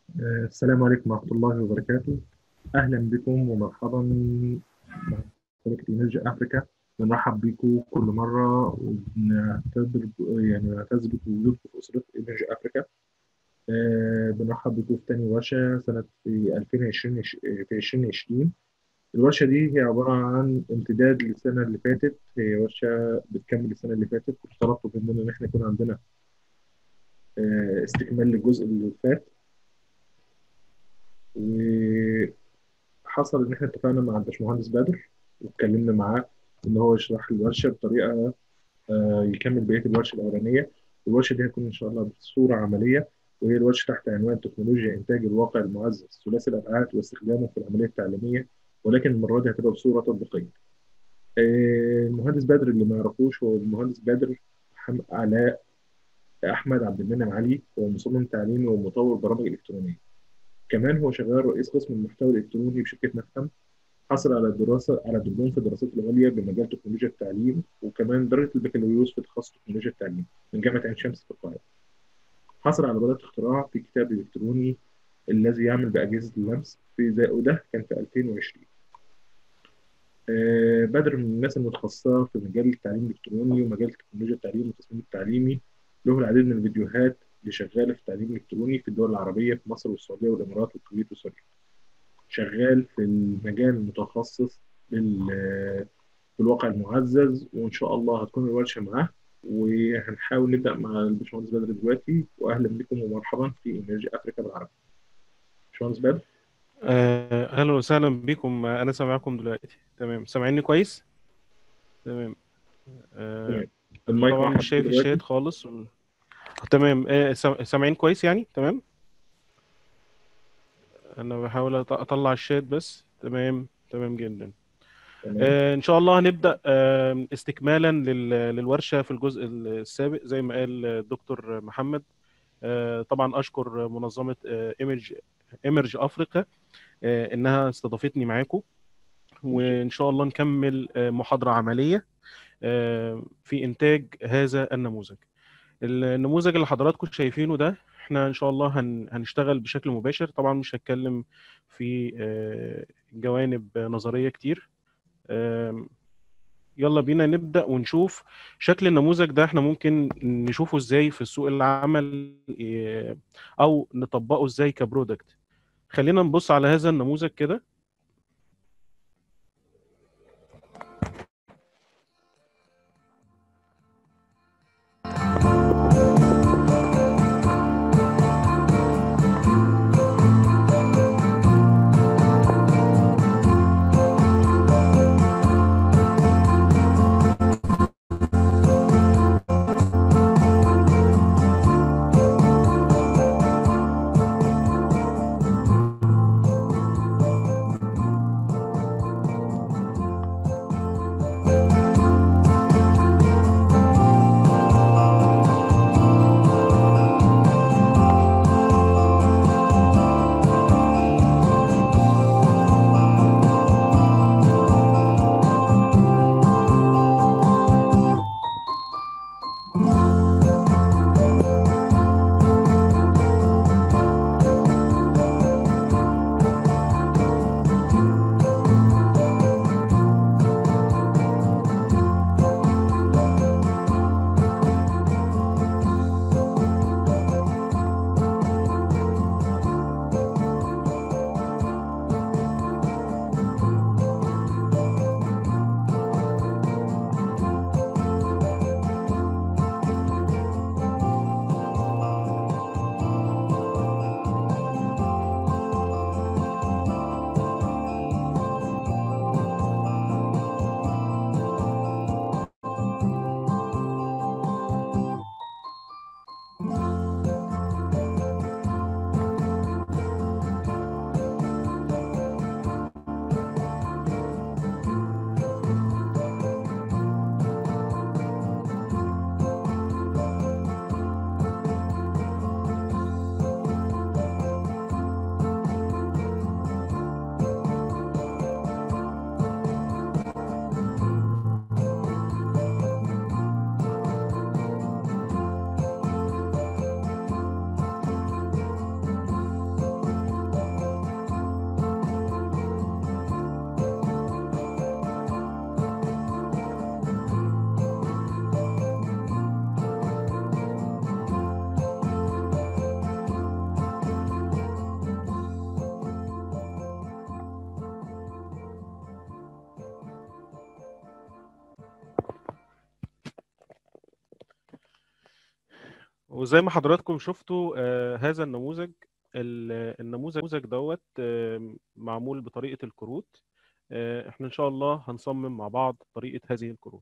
آه، السلام عليكم ورحمة الله وبركاته أهلا بكم ومرحبا مع شبكة إنرجي أفريكا بنرحب بكم كل مرة ونعتذر يعني نعتذر بوجودكم في أسرة إنرجي أفريكا آه، بنرحب بكم في تاني ورشة سنة في 2020 في 2020 الورشة دي هي عبارة عن امتداد للسنة اللي فاتت هي ورشة بتكمل السنة اللي فاتت كنت طلبت مننا إن إحنا يكون عندنا آه، استكمال للجزء اللي فات وحصل ان احنا اتفقنا مع الباشمهندس بدر واتكلمنا معاه ان هو يشرح الورشه بطريقه آه، يكمل بقيه الورشه الاولانيه والورشه دي هتكون ان شاء الله بصوره عمليه وهي الورشه تحت عنوان تكنولوجيا انتاج الواقع المعزز ثلاثي الابعاد واستخدامه في العمليه التعليميه ولكن المره دي هتبقى بصوره تطبيقيه. آه، المهندس بدر اللي ما يعرفوش هو المهندس بدر محمد علاء احمد عبد المنعم علي هو مصمم تعليمي ومطور برامج الكترونيه. كمان هو شغال رئيس قسم المحتوى الالكتروني بشركه نفهم حصل على الدراسه على دبلوم في الدراسات العليا بمجال تكنولوجيا التعليم وكمان درجه البكالوريوس في تخصص تكنولوجيا التعليم من جامعه عين شمس في القاهره. حصل على براءة اختراع في كتاب الالكتروني الذي يعمل باجهزه اللمس في ذا وده كان في 2020. آه، بدر من الناس المتخصصه في مجال التعليم الالكتروني ومجال تكنولوجيا التعليم والتصميم التعليمي له العديد من الفيديوهات اللي شغاله في التعليم الالكتروني في الدول العربيه في مصر والسعوديه والامارات والكويت وسوريا. شغال في المجال المتخصص بال- بالواقع المعزز وان شاء الله هتكون الورشه معاه وهنحاول نبدا مع الباشمهندس بدر دلوقتي واهلا بكم ومرحبا في انرجي افريكا بالعربي. باشمهندس بدر آه، اهلا وسهلا بكم آه، انا سامعكم دلوقتي تمام سامعيني كويس تمام آه، تمام. المايك طبعا واحد مش شايف دلوقتي. الشات خالص تمام آه، سام- سامعين كويس يعني تمام انا بحاول أط- اطلع الشات بس تمام تمام جدا تمام. آه، ان شاء الله هنبدا آه، استكمالا لل- للورشه في الجزء السابق زي ما قال الدكتور محمد آه، طبعا اشكر منظمه ايمرج ايمرج افريقيا آه، انها استضافتني معاكم وان شاء الله نكمل آه، محاضره عمليه آه، في انتاج هذا النموذج النموذج اللي حضراتكم شايفينه ده احنا ان شاء الله هن هنشتغل بشكل مباشر طبعا مش هتكلم في آه، جوانب نظريه كتير آم، يلا بينا نبدا ونشوف شكل النموذج ده احنا ممكن نشوفه ازاي في سوق العمل آه، او نطبقه ازاي كبرودكت خلينا نبص على هذا النموذج كده وزي ما حضراتكم شفتوا آه، هذا النموذج ال- النموذج دوت آه، معمول بطريقة الكروت آه، احنا ان شاء الله هنصمم مع بعض طريقة هذه الكروت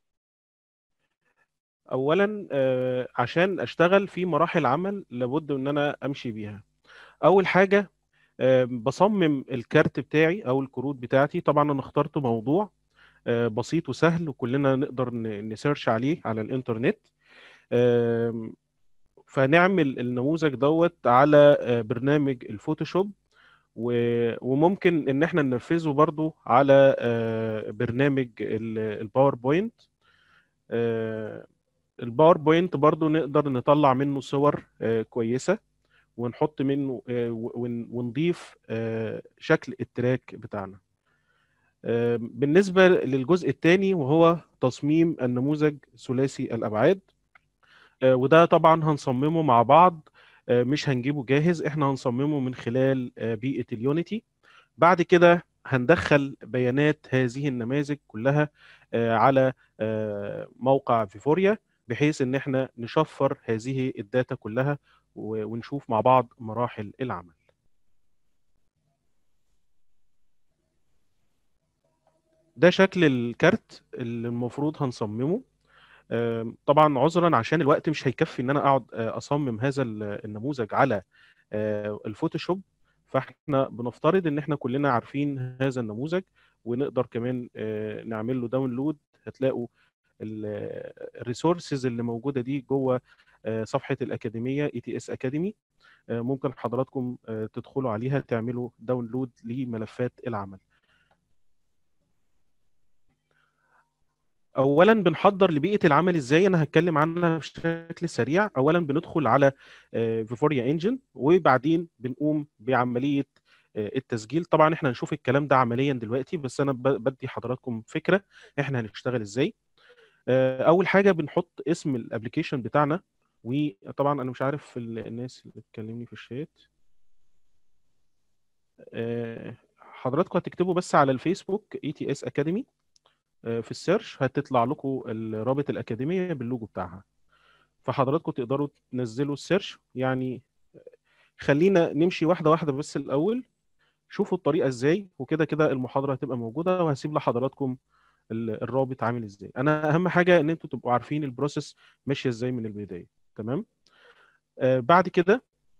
اولا آه، عشان اشتغل في مراحل عمل لابد ان انا امشي بيها اول حاجة آه، بصمم الكارت بتاعي او الكروت بتاعتي طبعا انا اخترت موضوع آه، بسيط وسهل وكلنا نقدر ن- نسيرش عليه على الانترنت آم، فنعمل النموذج دوت على آه، برنامج الفوتوشوب و- وممكن ان احنا ننفذه برضو على آه، برنامج ال- الباوربوينت آه، الباوربوينت برضو نقدر نطلع منه صور آه، كويسة ونحط منه آه، ون- ونضيف آه، شكل التراك بتاعنا آه، بالنسبة للجزء الثاني وهو تصميم النموذج ثلاثي الأبعاد آه، وده طبعا هنصممه مع بعض آه، مش هنجيبه جاهز احنا هنصممه من خلال آه، بيئة اليونيتي بعد كده هندخل بيانات هذه النماذج كلها آه، على آه، موقع فيفوريا بحيث ان احنا نشفر هذه الداتا كلها و- ونشوف مع بعض مراحل العمل ده شكل الكارت اللي المفروض هنصممه آم، طبعا عذرا عشان الوقت مش هيكفي ان انا اقعد آه، اصمم هذا ال- النموذج على آه، الفوتوشوب فاحنا بنفترض ان احنا كلنا عارفين هذا النموذج ونقدر كمان آه، نعمل له داونلود هتلاقوا الريسورسز اللي موجوده دي جوه آه، صفحه الاكاديميه اي تي اس اكاديمي ممكن حضراتكم آه، تدخلوا عليها تعملوا داونلود لملفات العمل اولا بنحضر لبيئه العمل ازاي انا هتكلم عنها بشكل سريع اولا بندخل على فيفوريا انجن وبعدين بنقوم بعمليه آه، التسجيل طبعا احنا هنشوف الكلام ده عمليا دلوقتي بس انا ب- بدي حضراتكم فكره احنا هنشتغل ازاي آه، اول حاجه بنحط اسم الابلكيشن بتاعنا وطبعا انا مش عارف ال- الناس اللي بتكلمني في الشات آه، حضراتكم هتكتبوا بس على الفيسبوك اي تي اس اكاديمي في السيرش هتطلع لكم رابط الأكاديمية باللوجو بتاعها فحضراتكم تقدروا تنزلوا السيرش يعني خلينا نمشي واحدة واحدة بس الأول شوفوا الطريقة ازاي وكده كده المحاضرة هتبقى موجودة وهسيب لحضراتكم ال- الرابط عامل ازاي انا اهم حاجة ان انتوا تبقوا عارفين البروسيس ماشية ازاي من البداية تمام آه بعد كده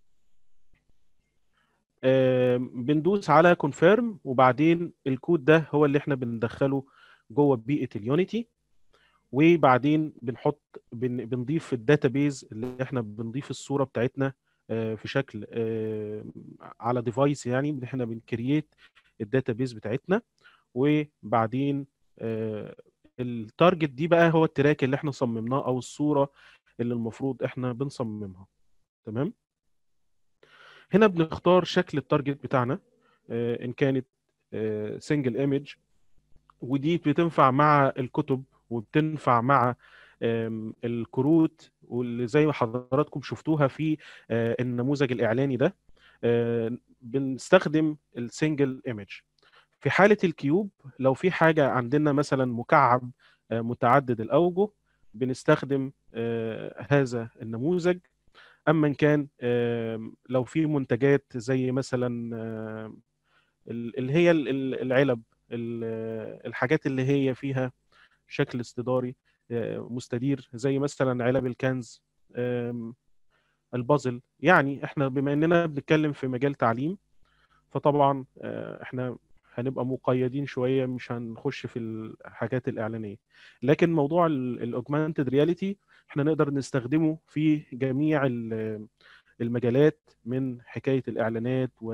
آه بندوس على كونفيرم وبعدين الكود ده هو اللي احنا بندخله جوه بيئة اليونيتي وبعدين بنحط بن بنضيف في الداتابيز اللي احنا بنضيف الصوره بتاعتنا آه، في شكل آه، على ديفايس يعني ان احنا بنكرييت الداتابيز بتاعتنا وبعدين آه، التارجت دي بقى هو التراك اللي احنا صممناه او الصوره اللي المفروض احنا بنصممها تمام هنا بنختار شكل التارجت بتاعنا آه، ان كانت سنجل ايمج ودي بتنفع مع الكتب وبتنفع مع آم، الكروت واللي زي ما حضراتكم شفتوها في آه، النموذج الإعلاني ده آه، بنستخدم السنجل ايمج في حالة الكيوب لو في حاجة عندنا مثلا مكعب آه، متعدد الأوجه بنستخدم آه، هذا النموذج أما إن كان آم، لو في منتجات زي مثلا آم، ال- اللي هي ال- ال- العلب ال- الحاجات اللي هي فيها شكل اصطداري آه، مستدير زي مثلا علب الكنز آم، البازل يعني احنا بما اننا بنتكلم في مجال تعليم فطبعا آه، احنا هنبقى مقيدين شوية مش هنخش في الحاجات الإعلانية لكن موضوع الاوجمانتد رياليتي احنا نقدر نستخدمه في جميع ال- المجالات من حكاية الإعلانات و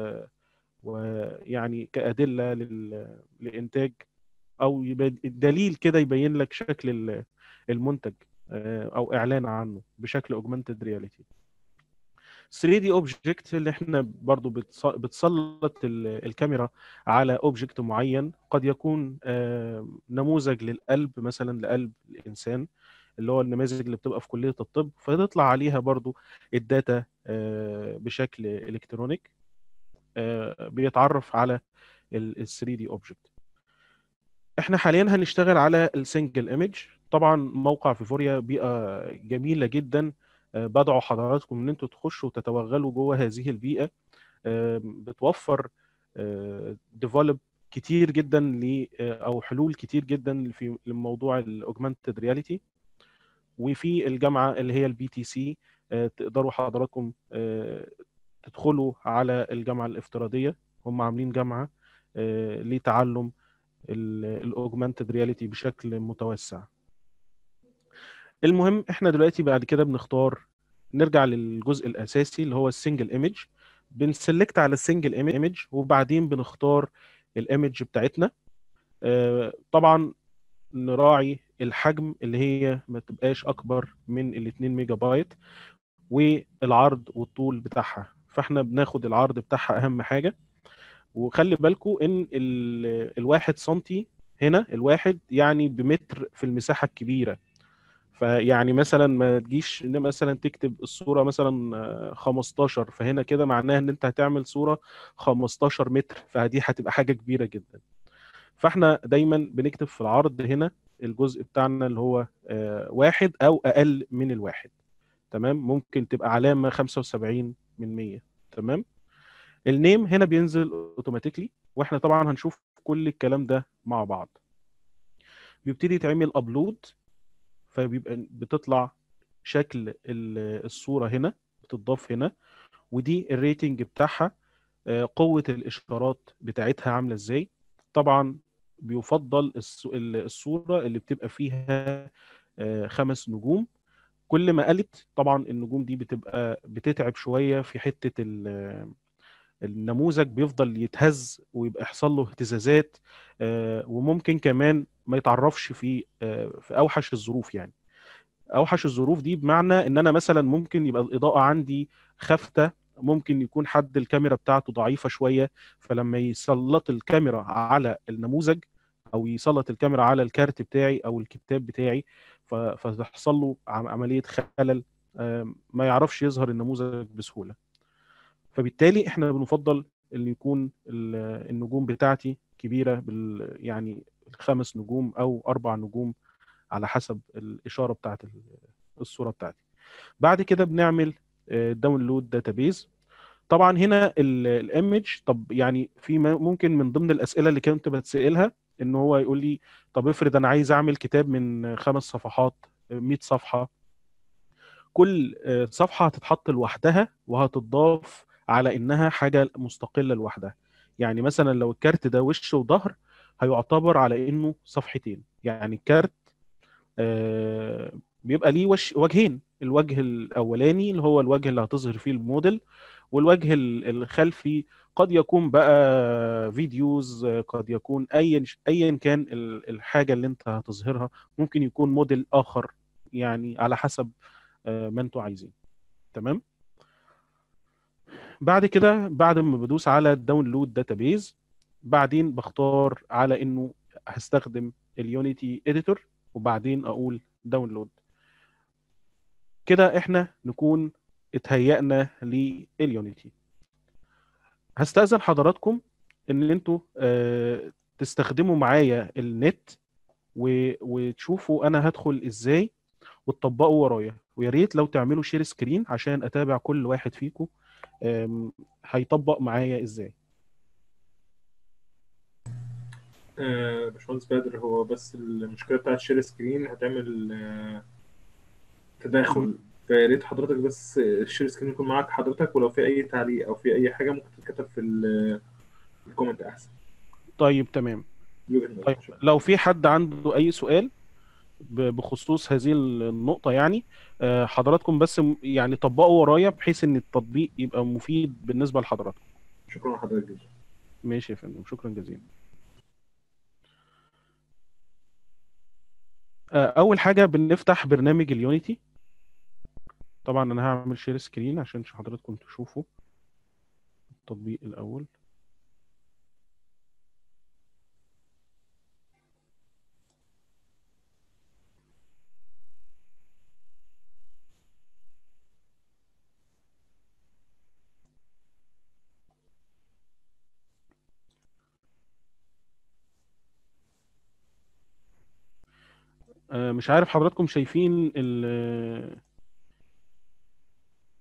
ويعني كأدلة لل... لإنتاج أو يبقى دليل كده يبين لك شكل ال- المنتج آه، أو إعلان عنه بشكل augmented reality 3D object اللي احنا برضو بتص- بتسلط ال- الكاميرا على اوبجكت معين قد يكون آه، نموذج للقلب مثلا لقلب الإنسان اللي هو النماذج اللي بتبقى في كلية الطب فتطلع عليها برضو الداتا آه، بشكل إلكترونيك آه، بيتعرف على ال 3 دي اوبجكت احنا حاليا هنشتغل على السنجل ايمج طبعا موقع فيفوريا بيئه جميله جدا آه، بدعو حضراتكم ان انتوا تخشوا وتتوغلوا جوه هذه البيئه آه، بتوفر ديفلوب كتير جدا ل او حلول كتير جدا في لموضوع الاوجمانتد رياليتي وفي الجامعه اللي هي البي تي سي تقدروا حضراتكم آه، تدخلوا على الجامعه الافتراضيه هم عاملين جامعه آه، لتعلم الاوجمانتد رياليتي بشكل متوسع المهم احنا دلوقتي بعد كده بنختار نرجع للجزء الاساسي اللي هو السنجل ايمج بنسلكت على السنجل ايمج وبعدين بنختار الايمج بتاعتنا آه، طبعا نراعي الحجم اللي هي ما تبقاش اكبر من ال 2 ميجا بايت والعرض والطول بتاعها فاحنا بناخد العرض بتاعها اهم حاجه وخلي بالكم ان ال- الواحد سنتي هنا الواحد يعني بمتر في المساحه الكبيره فيعني مثلا ما تجيش ان مثلا تكتب الصوره مثلا آه، 15 فهنا كده معناها ان انت هتعمل صوره 15 متر فدي هتبقى حاجه كبيره جدا فاحنا دايما بنكتب في العرض هنا الجزء بتاعنا اللي هو آه، واحد او اقل من الواحد تمام ممكن تبقى علامه 75 من 100 تمام النيم هنا بينزل اوتوماتيكلي واحنا طبعا هنشوف كل الكلام ده مع بعض بيبتدي يتعمل ابلود فبيبقى بتطلع شكل ال- الصورة هنا بتضاف هنا ودي الريتنج بتاعها آه، قوة الإشارات بتاعتها عاملة إزاي طبعا بيفضل الص- ال- الصورة اللي بتبقى فيها آه، خمس نجوم كل ما قلت طبعا النجوم دي بتبقى بتتعب شوية في حتة ال- النموذج بيفضل يتهز ويبقى يحصل له اهتزازات آه، وممكن كمان ما يتعرفش في آه، في اوحش الظروف يعني اوحش الظروف دي بمعنى ان انا مثلا ممكن يبقى الاضاءه عندي خافته ممكن يكون حد الكاميرا بتاعته ضعيفه شويه فلما يسلط الكاميرا على النموذج او يسلط الكاميرا على الكارت بتاعي او الكتاب بتاعي ف- فتحصل له عم- عمليه خلل آه، ما يعرفش يظهر النموذج بسهوله فبالتالي احنا بنفضل ان يكون ال- النجوم بتاعتي كبيره بال يعني خمس نجوم او اربع نجوم على حسب الاشاره بتاعت ال- الصوره بتاعتي بعد كده بنعمل داونلود داتابيز طبعا هنا الايمج طب يعني في م- ممكن من ضمن الاسئله اللي كنت بتسالها ان هو يقول لي طب افرض انا عايز اعمل كتاب من خمس صفحات 100 صفحه كل آه، صفحه هتتحط لوحدها وهتضاف على انها حاجه مستقله لوحدها يعني مثلا لو الكارت ده وش وظهر هيعتبر على انه صفحتين يعني الكارت آه، بيبقى ليه وش وجهين الوجه الاولاني اللي هو الوجه اللي هتظهر فيه الموديل والوجه ال- الخلفي قد يكون بقى فيديوز آه، قد يكون ايا ايا كان ال- الحاجه اللي انت هتظهرها ممكن يكون موديل اخر يعني على حسب آه، ما انتوا عايزين تمام بعد كده بعد ما بدوس على الداونلود داتابيز بعدين بختار على انه هستخدم اليونيتي اديتور وبعدين اقول داونلود كده احنا نكون اتهيأنا لليونيتي هستأذن حضراتكم ان انتوا آه، تستخدموا معايا النت و- وتشوفوا انا هدخل ازاي وتطبقوا ورايا ويا ريت لو تعملوا شير سكرين عشان اتابع كل واحد فيكم آم، هيطبق معايا ازاي آه، باشمهندس بدر هو بس المشكله بتاعت شير سكرين هتعمل آه، تداخل فيا ريت حضرتك بس الشير سكرين يكون معاك حضرتك ولو في اي تعليق او في اي حاجه ممكن تتكتب في ال- في الكومنت احسن طيب تمام دي وجهة نظري. طيب شكراً. لو في حد عنده اي سؤال ب- بخصوص هذه النقطة يعني آه، حضراتكم بس م- يعني طبقوا ورايا بحيث ان التطبيق يبقى مفيد بالنسبة لحضراتكم شكرا لحضرتك جدا ماشي يا فندم شكرا جزيلا آه، اول حاجة بنفتح برنامج اليونيتي طبعا انا هعمل شير سكرين عشان حضراتكم تشوفوا التطبيق الاول آه، مش عارف حضراتكم شايفين ال-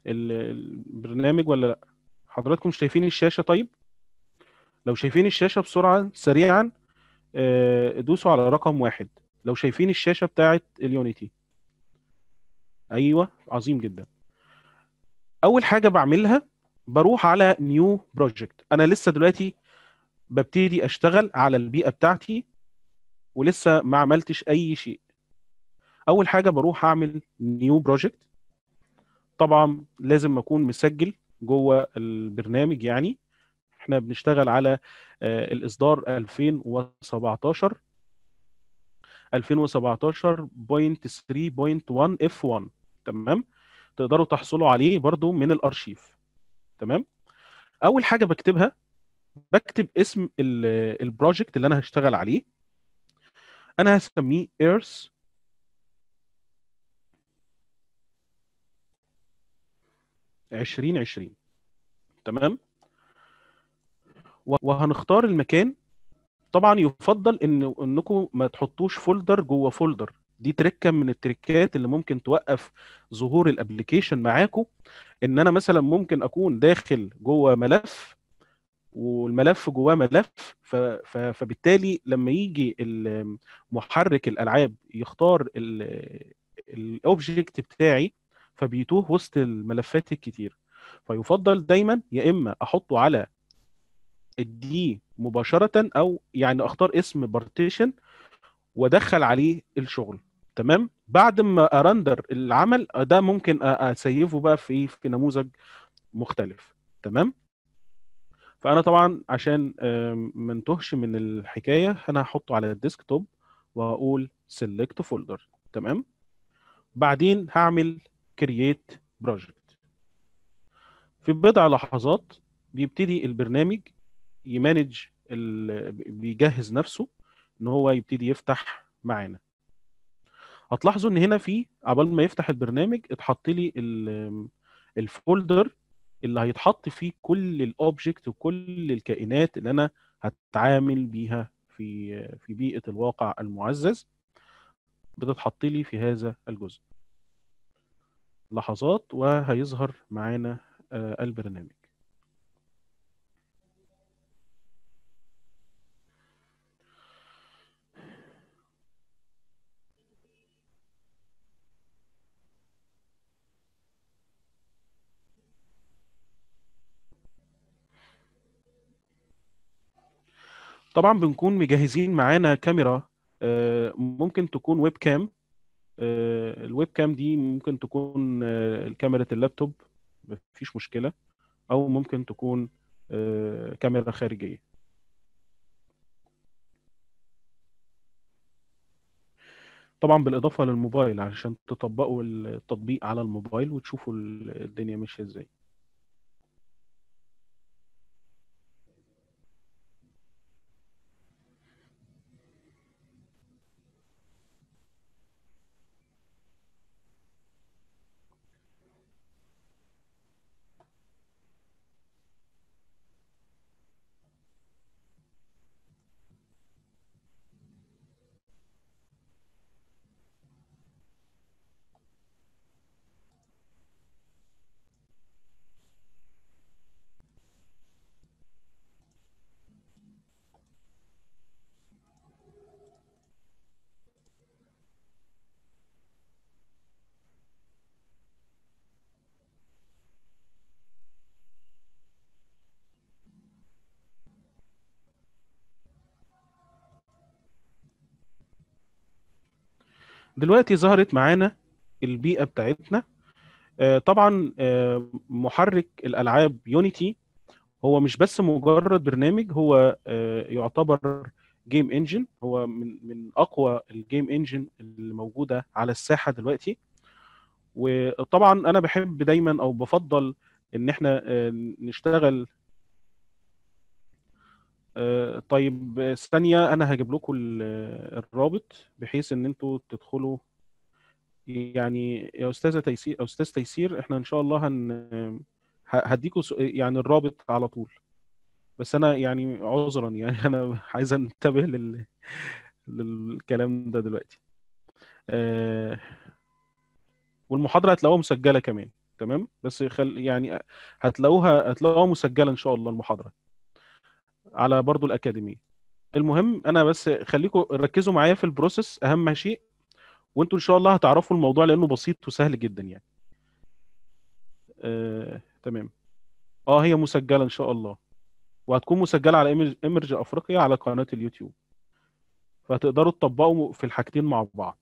ال- البرنامج ولا لا حضراتكم شايفين الشاشة طيب لو شايفين الشاشة بسرعة سريعا آه، دوسوا على رقم واحد لو شايفين الشاشة بتاعت اليونيتي ايوه عظيم جدا اول حاجة بعملها بروح على نيو بروجكت انا لسه دلوقتي ببتدي اشتغل على البيئة بتاعتي ولسه ما عملتش اي شيء اول حاجة بروح اعمل نيو بروجكت طبعا لازم اكون مسجل جوه البرنامج يعني احنا بنشتغل على آه، الاصدار 2017 2017.3.1 F1 تمام تقدروا تحصلوا عليه برضو من الارشيف تمام اول حاجه بكتبها بكتب اسم ال- البروجكت اللي انا هشتغل عليه انا هسميه ايرث عشرين عشرين تمام و- وهنختار المكان طبعا يفضل ان انكم ما تحطوش فولدر جوه فولدر دي تركه من التركات اللي ممكن توقف ظهور الابلكيشن معاكم ان انا مثلا ممكن اكون داخل جوه ملف والملف جواه ملف ف- ف- فبالتالي لما يجي ال- محرك الالعاب يختار الاوبجكت بتاعي فبيتوه وسط الملفات الكتير فيفضل دايما يا اما احطه على الدي مباشره او يعني اختار اسم بارتيشن وادخل عليه الشغل تمام بعد ما ارندر العمل ده ممكن أ- اسيفه بقى في في نموذج مختلف تمام فانا طبعا عشان آم، ما نتوهش من الحكايه انا هحطه على الديسكتوب وهقول سيلكت فولدر تمام بعدين هعمل كرييت بروجكت في بضع لحظات بيبتدي البرنامج يمانج ال- بيجهز نفسه ان هو يبتدي يفتح معانا هتلاحظوا ان هنا في عبال ما يفتح البرنامج اتحط لي ال- الفولدر اللي هيتحط فيه كل الاوبجكت وكل الكائنات اللي انا هتعامل بيها في في بيئة الواقع المعزز بتتحط لي في هذا الجزء لحظات وهيظهر معانا آه، البرنامج طبعا بنكون مجهزين معانا كاميرا آه، ممكن تكون ويب كام آه، الويب كام دي ممكن تكون آه، كاميرا اللابتوب مفيش مشكلة أو ممكن تكون آه، كاميرا خارجية طبعا بالإضافة للموبايل عشان تطبقوا التطبيق على الموبايل وتشوفوا ال- الدنيا ماشية ازاي دلوقتي ظهرت معانا البيئة بتاعتنا آه، طبعا آه، محرك الألعاب يونيتي هو مش بس مجرد برنامج هو آه، يعتبر جيم انجن هو من من اقوى الجيم انجن اللي موجوده على الساحه دلوقتي وطبعا انا بحب دايما او بفضل ان احنا آه، نشتغل آه، طيب آه، ثانيه انا هجيب لكم ال- الرابط بحيث ان انتوا تدخلوا يعني يا استاذه تيسير او استاذ تيسير احنا ان شاء الله هن ه- هديكوا س- يعني الرابط على طول بس انا يعني عذرا يعني انا عايز انتبه لل... للكلام ده دلوقتي آه، والمحاضرة هتلاقوها مسجلة كمان تمام بس خل يعني هتلاقوها هتلاقوها مسجله ان شاء الله المحاضره على برضو الاكاديميه المهم انا بس خليكم ركزوا معايا في البروسيس اهم شيء وانتوا ان شاء الله هتعرفوا الموضوع لانه بسيط وسهل جدا يعني آه، تمام اه هي مسجله ان شاء الله وهتكون مسجله على إيمج- ايمرج افريقيا على قناه اليوتيوب فهتقدروا تطبقوا في الحاجتين مع بعض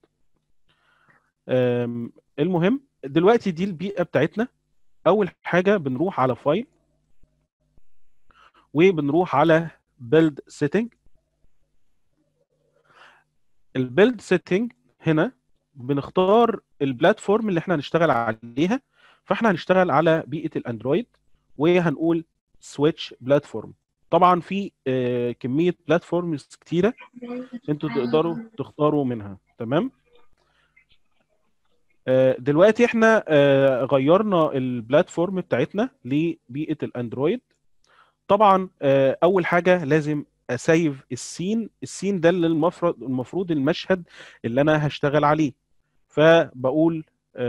آم، المهم دلوقتي دي البيئه بتاعتنا اول حاجه بنروح على فايل وبنروح على بيلد سيتنج البيلد سيتنج هنا بنختار البلاتفورم اللي احنا هنشتغل عليها فاحنا هنشتغل على بيئه الاندرويد وهنقول سويتش بلاتفورم طبعا في آه، كميه بلاتفورمز كتيره انتوا تقدروا تختاروا منها تمام آه، دلوقتي احنا آه، غيرنا البلاتفورم بتاعتنا لبيئه الاندرويد طبعا آه، اول حاجه لازم اسيف السين السين ده اللي المفروض المفروض المشهد اللي انا هشتغل عليه فبقول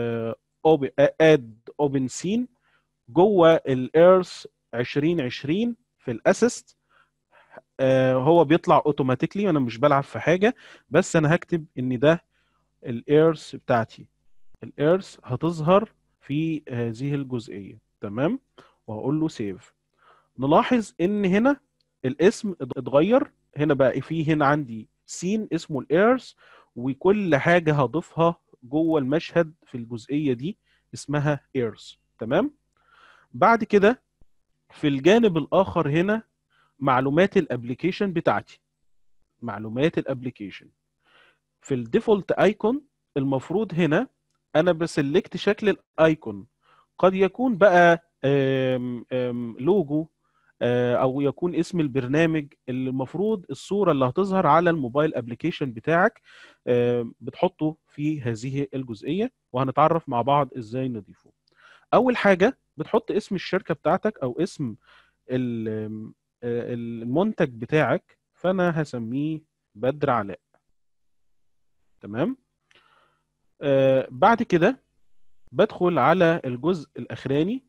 اد اوبن سين جوه الايرث 2020 في الاسيست هو بيطلع اوتوماتيكلي وانا مش بلعب في حاجه بس انا هكتب ان ده الايرث بتاعتي الايرث هتظهر في هذه الجزئيه تمام وهقول له سيف نلاحظ ان هنا الاسم اتغير هنا بقى في هنا عندي سين اسمه الايرث وكل حاجه هضيفها جوه المشهد في الجزئيه دي اسمها ايرث تمام بعد كده في الجانب الاخر هنا معلومات الابلكيشن بتاعتي معلومات الابلكيشن في الديفولت ايكون المفروض هنا انا بسلكت شكل الايكون قد يكون بقى آم، آم، لوجو آه، او يكون اسم البرنامج اللي المفروض الصوره اللي هتظهر على الموبايل ابلكيشن بتاعك آم، بتحطه في هذه الجزئيه وهنتعرف مع بعض ازاي نضيفه اول حاجه بتحط اسم الشركه بتاعتك او اسم ال- آم، آه، المنتج بتاعك فانا هسميه بدر علاء تمام آه بعد كده بدخل على الجزء الاخراني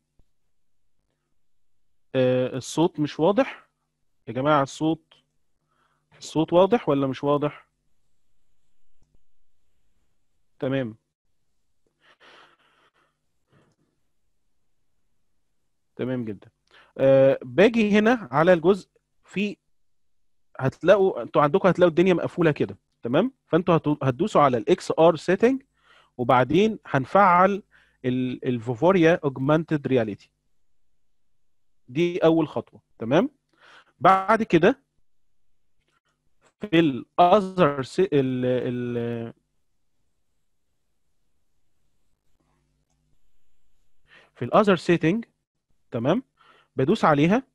آه الصوت مش واضح يا جماعه الصوت الصوت واضح ولا مش واضح تمام تمام جدا آه باجي هنا على الجزء في هتلاقوا انتوا عندكم هتلاقوا الدنيا مقفوله كده تمام فانتوا هتو- هتدوسوا على الاكس ار سيتنج وبعدين هنفعل الفوفوريا اوجمانتد رياليتي دي اول خطوه تمام بعد كده في الاذر ال ال في الاذر سيتنج تمام بدوس عليها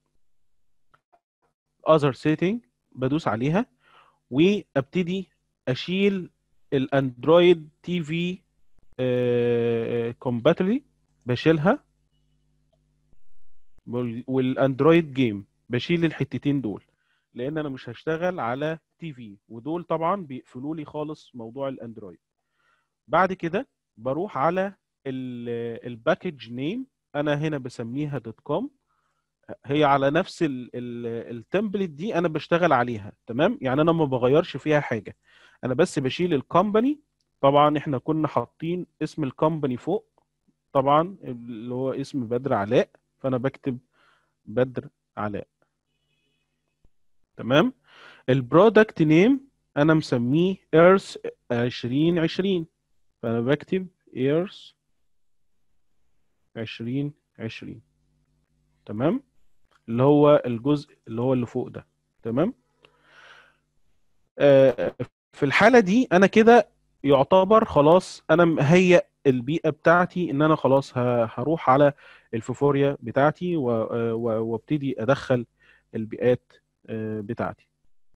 اذر سيتنج بدوس عليها وابتدي اشيل الاندرويد تي في كومباتبلي بشيلها وال- والاندرويد جيم بشيل الحتتين دول لان انا مش هشتغل على تي في ودول طبعا بيقفلوا لي خالص موضوع الاندرويد بعد كده بروح على الباكج نيم انا هنا بسميها دوت كوم هي على نفس التمبلت دي انا بشتغل عليها تمام يعني انا ما بغيرش فيها حاجه انا بس بشيل الكومباني طبعا احنا كنا حاطين اسم الكومباني فوق طبعا اللي هو اسم بدر علاء فانا بكتب بدر علاء تمام البرودكت نيم انا مسميه ايرث 2020 فانا بكتب ايرث 2020 تمام اللي هو الجزء اللي هو اللي فوق ده تمام آه في الحالة دي انا كده يعتبر خلاص انا مهيئ البيئة بتاعتي ان انا خلاص ه- هروح على الفوفوريا بتاعتي و- و- وابتدي ادخل البيئات آه، بتاعتي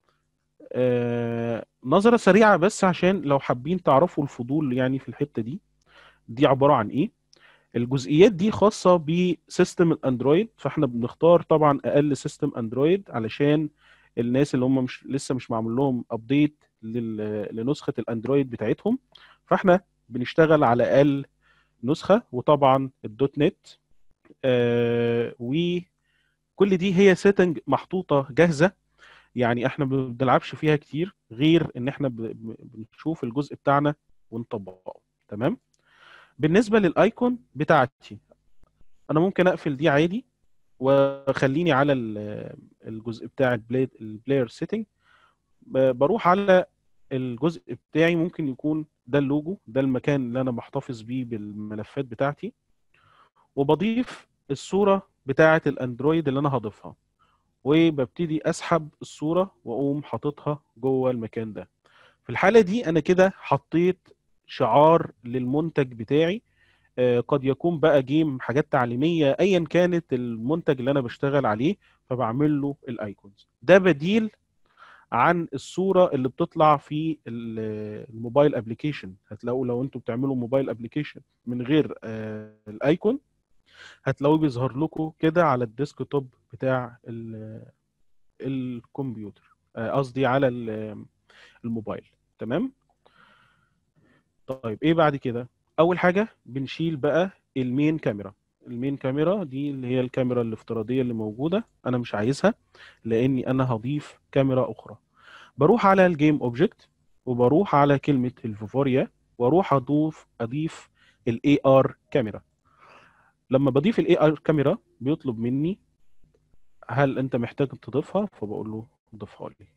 آه، نظرة سريعة بس عشان لو حابين تعرفوا الفضول يعني في الحتة دي دي عبارة عن ايه الجزئيات دي خاصة بسيستم الاندرويد فاحنا بنختار طبعا اقل سيستم اندرويد علشان الناس اللي هم مش لسه مش معمول لهم ابديت لنسخة الاندرويد بتاعتهم فاحنا بنشتغل على اقل نسخه وطبعا الدوت نت آه وكل دي هي سيتنج محطوطه جاهزه يعني احنا ما بنلعبش فيها كتير غير ان احنا ب- ب- بنشوف الجزء بتاعنا ونطبقه تمام بالنسبه للايكون بتاعتي انا ممكن اقفل دي عادي وخليني على ال- الجزء بتاع البلاي البلاير سيتنج بروح على الجزء بتاعي ممكن يكون ده اللوجو ده المكان اللي انا بحتفظ بيه بالملفات بتاعتي وبضيف الصورة بتاعة الاندرويد اللي انا هضيفها وببتدي اسحب الصورة واقوم حاططها جوه المكان ده في الحالة دي انا كده حطيت شعار للمنتج بتاعي آه، قد يكون بقى جيم حاجات تعليمية ايا كانت المنتج اللي انا بشتغل عليه فبعمل له الايكونز ده بديل عن الصورة اللي بتطلع في ال- الموبايل ابلكيشن هتلاقوا لو انتوا بتعملوا موبايل ابلكيشن من غير آه، الايكون هتلاقوه بيظهر لكم كده على الديسك توب بتاع ال- الكمبيوتر آه، قصدي على ال- الموبايل تمام طيب ايه بعد كده اول حاجه بنشيل بقى المين كاميرا المين كاميرا دي اللي هي الكاميرا الافتراضيه اللي موجوده انا مش عايزها لاني انا هضيف كاميرا اخرى بروح على الجيم اوبجكت وبروح على كلمه الفيفوريا واروح اضيف اضيف الاي ار كاميرا لما بضيف الاي ار كاميرا بيطلب مني هل انت محتاج تضيفها فبقول له ضيفها لي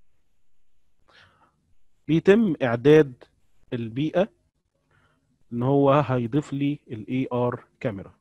بيتم اعداد البيئه ان هو هيضيف لي الاي ار كاميرا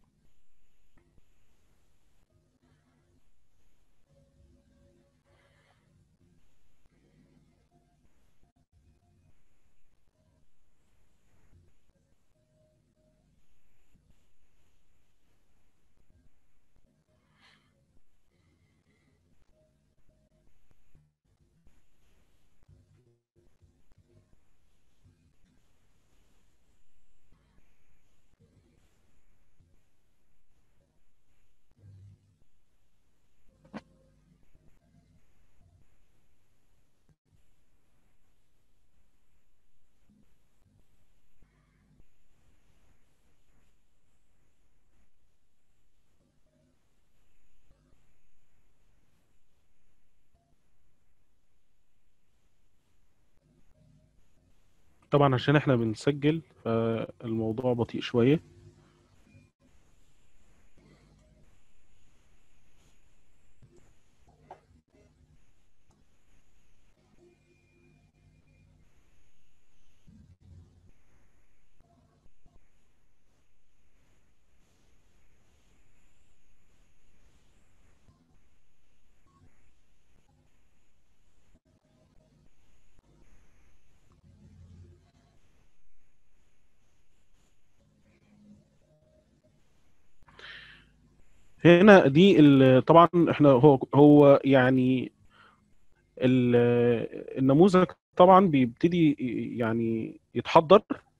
طبعا عشان احنا بنسجل فالموضوع بطيء شويه هنا دي ال- طبعا احنا هو هو يعني ال- النموذج طبعا بيبتدي يعني يتحضر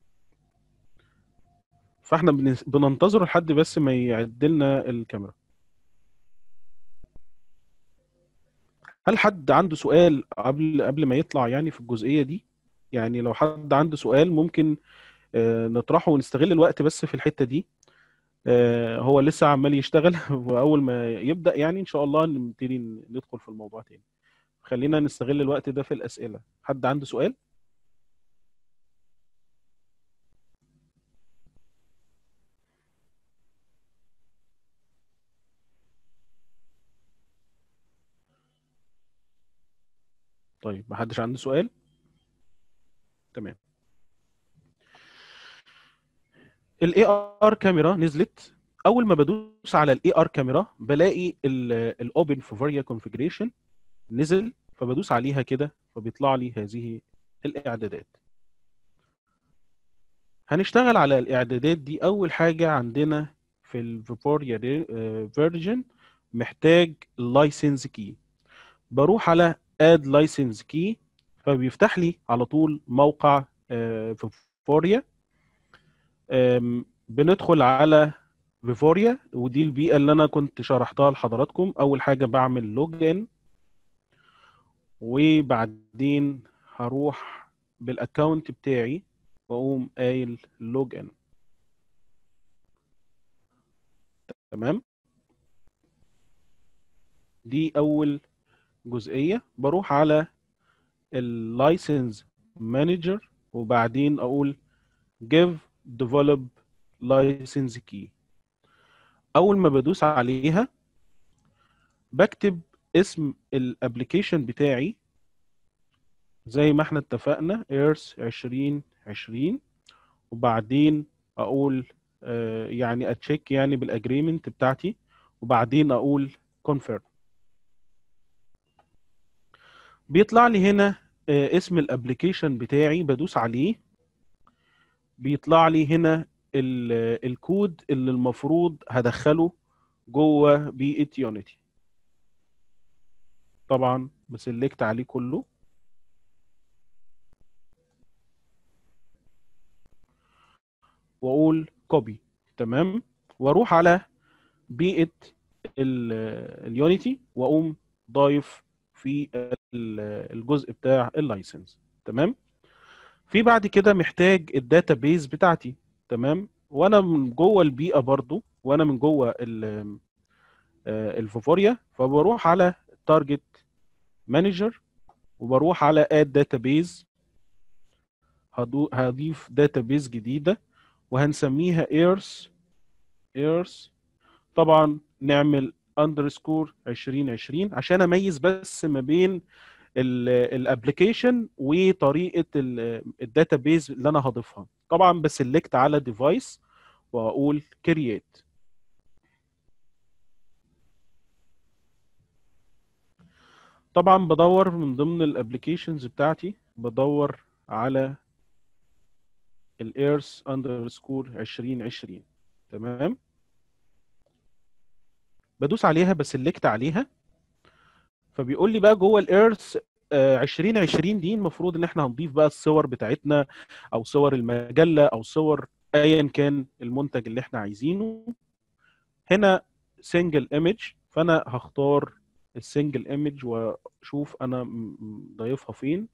فاحنا بنس- بننتظره لحد بس ما يعد لنا الكاميرا هل حد عنده سؤال قبل قبل ما يطلع يعني في الجزئية دي يعني لو حد عنده سؤال ممكن آه، نطرحه ونستغل الوقت بس في الحتة دي آه، هو لسه عمال يشتغل واول ما يبدأ يعني ان شاء الله نبتدي ندخل في الموضوع تاني خلينا نستغل الوقت ده في الأسئلة حد عنده سؤال طيب محدش عنده سؤال تمام الاي ار كاميرا نزلت اول ما بدوس على الاي ار كاميرا بلاقي الاوبن فيفوريا كونفيجريشن نزل فبدوس عليها كده فبيطلع لي هذه الاعدادات هنشتغل على الاعدادات دي اول حاجه عندنا في الفيفوريا فيرجن محتاج اللايسنس كي بروح على اد لايسنس كي فبيفتح لي على طول موقع فيفوريا بندخل على فيفوريا ودي البيئه اللي انا كنت شرحتها لحضراتكم اول حاجه بعمل لوج ان وبعدين هروح بالاكونت بتاعي واقوم قايل لوج ان تمام دي اول جزئيه بروح على اللايسنس مانجر وبعدين اقول give develop license key اول ما بدوس عليها بكتب اسم الابلكيشن بتاعي زي ما احنا اتفقنا ايرس 2020 وبعدين اقول آه، يعني اتشيك يعني بالاجريمنت بتاعتي وبعدين اقول confirm بيطلع لي هنا آه، اسم الابلكيشن بتاعي بدوس عليه بيطلع لي هنا ال- الكود اللي المفروض هدخله جوه بيئة يونيتي طبعا بسلكت عليه كله واقول كوبي تمام واروح على بيئة ال- اليونيتي واقوم ضايف في ال- الجزء بتاع اللايسنس تمام في بعد كده محتاج الداتابيز بتاعتي تمام وانا من جوه البيئه برضو وانا من جوه ال- آه، الفوفوريا فبروح على تارجت مانجر وبروح على اد داتابيز هضيف داتابيز جديده وهنسميها ايرس ايرس طبعا نعمل اندرسكور 2020 عشان اميز بس ما بين الابلكيشن وطريقه الداتابيز اللي انا هضيفها طبعا بسلكت على ديفايس واقول كرييت طبعا بدور من ضمن الابلكيشنز بتاعتي بدور على الايرس اندرسكور 2020 تمام بدوس عليها بسلكت عليها فبيقول لي بقى جوه الايرث 2020 دي المفروض ان احنا هنضيف بقى الصور بتاعتنا او صور المجله او صور ايا كان المنتج اللي احنا عايزينه هنا سنجل ايمج فانا هختار السنجل ايمج واشوف انا م- م- ضايفها فين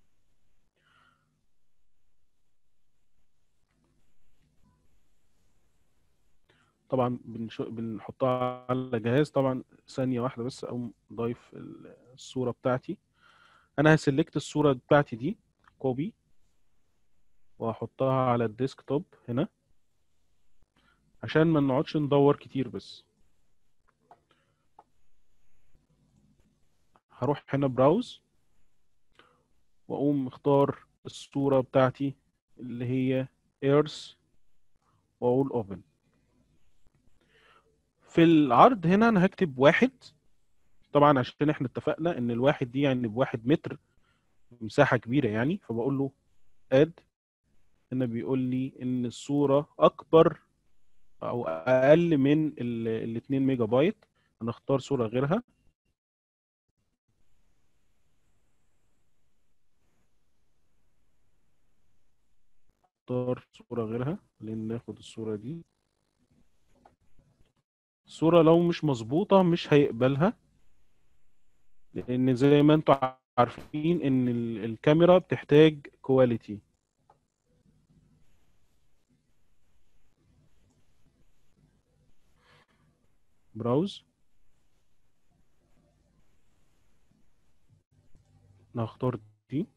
طبعا بنشو... بنحطها على جهاز طبعا ثانية واحدة بس أقوم ضايف ال- الصورة بتاعتي أنا هسلكت الصورة بتاعتي دي كوبي وهحطها على الديسكتوب هنا عشان ما نقعدش ندور كتير بس هروح هنا براوز وأقوم مختار الصورة بتاعتي اللي هي ايرث وأقول اوبن في العرض هنا انا هكتب واحد طبعا عشان احنا اتفقنا ان الواحد دي يعني بواحد متر مساحة كبيرة يعني فبقول له اد هنا بيقول لي ان الصورة اكبر او اقل من ال ال 2 ميجا بايت هنختار صورة غيرها نختار صورة غيرها لان ناخد الصورة دي الصورة لو مش مظبوطة مش هيقبلها لأن زي ما انتوا عارفين إن ال- الكاميرا بتحتاج كواليتي براوز هختار دي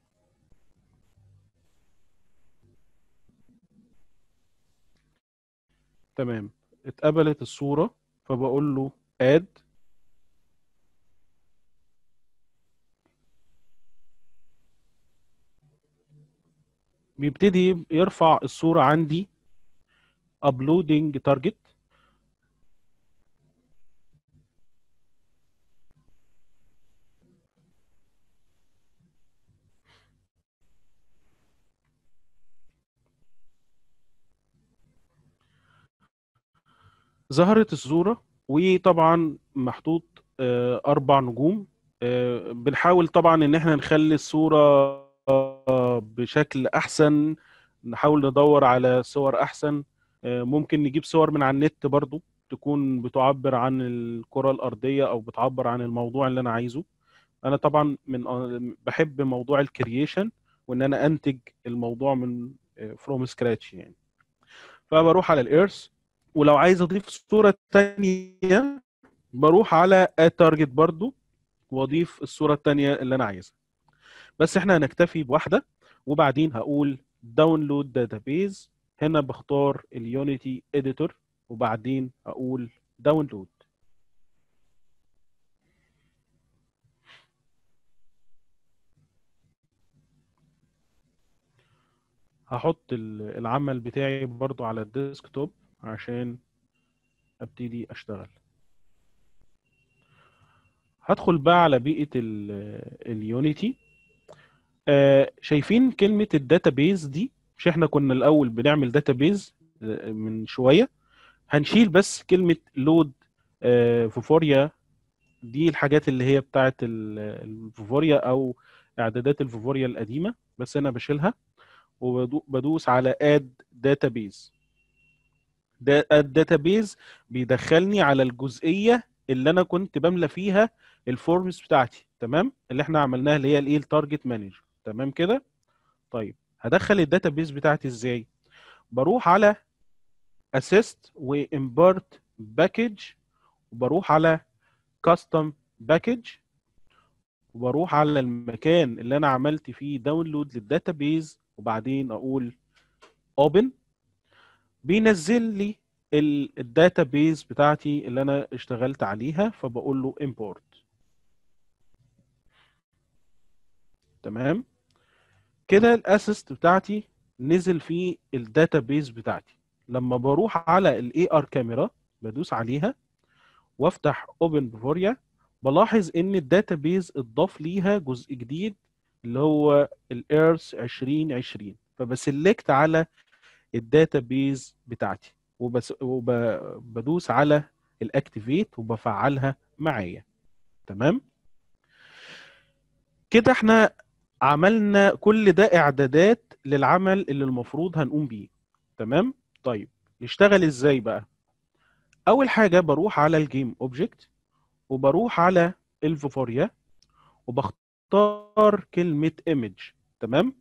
تمام اتقبلت الصورة فبقول له اد بيبتدي يرفع الصورة عندي uploading target ظهرت الصورة وطبعا محطوط آه، أربع نجوم آه، بنحاول طبعا إن احنا نخلي الصورة آه، بشكل أحسن نحاول ندور على صور أحسن آه، ممكن نجيب صور من على النت برضو تكون بتعبر عن الكرة الأرضية أو بتعبر عن الموضوع اللي أنا عايزه أنا طبعا من آه، بحب موضوع الكرييشن وإن أنا أنتج الموضوع من فروم سكراتش يعني فبروح على الإيرث ولو عايز اضيف صورة تانية بروح على add target برضو واضيف الصورة التانية اللي انا عايزها بس احنا هنكتفي بواحدة وبعدين هقول download database هنا بختار اليونيتي اديتور وبعدين اقول داونلود هحط ال- العمل بتاعي برضو على الديسكتوب عشان ابتدي اشتغل هدخل بقى على بيئة اليونيتي شايفين كلمة الداتابيز دي مش احنا كنا الاول بنعمل داتابيز من شوية هنشيل بس كلمة لود فوفوريا دي الحاجات اللي هي بتاعت ال- الفوفوريا او اعدادات الفوفوريا القديمة بس انا بشيلها وبدوس على اد داتابيز اد داتابيز بيدخلني على الجزئيه اللي انا كنت بملى فيها الفورمز بتاعتي تمام اللي احنا عملناها اللي هي الايه التارجت مانجر تمام كده طيب هدخل الداتابيز بتاعتي ازاي بروح على اسيست وامبورت باكج وبروح على كاستم باكج وبروح على المكان اللي انا عملت فيه داونلود للداتابيز وبعدين اقول اوبن بينزل لي الداتابيز بتاعتي اللي انا اشتغلت عليها فبقول له import تمام كده الاسيست بتاعتي نزل في الداتابيز بتاعتي لما بروح على الاي ار كاميرا بدوس عليها وافتح اوبن بفوريا بلاحظ ان الداتابيز اتضاف ليها جزء جديد اللي هو الايرث 2020 فبسلكت على الداتابيز بتاعتي وبس وبدوس على الاكتيفيت وبفعلها معايا تمام كده احنا عملنا كل ده اعدادات للعمل اللي المفروض هنقوم بيه تمام طيب نشتغل ازاي بقى اول حاجه بروح على الجيم اوبجكت وبروح على الفوفوريا وبختار كلمه ايمج تمام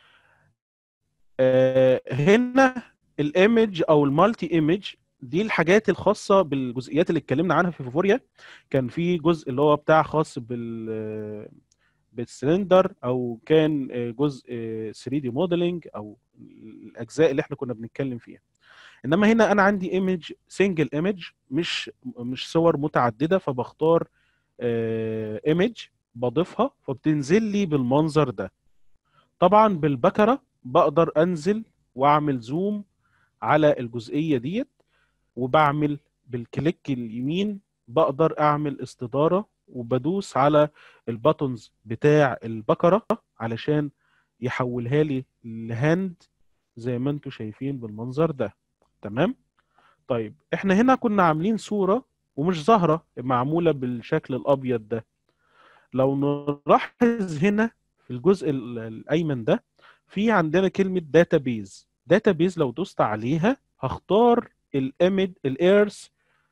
آه هنا الايمج او المالتي ايمج دي الحاجات الخاصه بالجزئيات اللي اتكلمنا عنها في فوفوريا كان في جزء اللي هو بتاع خاص بال بالسلندر او كان جزء 3 دي موديلنج او الاجزاء اللي احنا كنا بنتكلم فيها انما هنا انا عندي ايمج سنجل ايمج مش مش صور متعدده فبختار ايمج بضيفها فبتنزل لي بالمنظر ده طبعا بالبكره بقدر انزل واعمل زوم على الجزئيه ديت وبعمل بالكليك اليمين بقدر اعمل استداره وبدوس على الباتونز بتاع البكره علشان يحولها لي لهاند زي ما انتم شايفين بالمنظر ده تمام طيب احنا هنا كنا عاملين صوره ومش ظاهره معموله بالشكل الابيض ده لو نلاحظ هنا في الجزء الايمن ده في عندنا كلمه داتابيز داتابيز لو دوست عليها هختار الايمج الايرث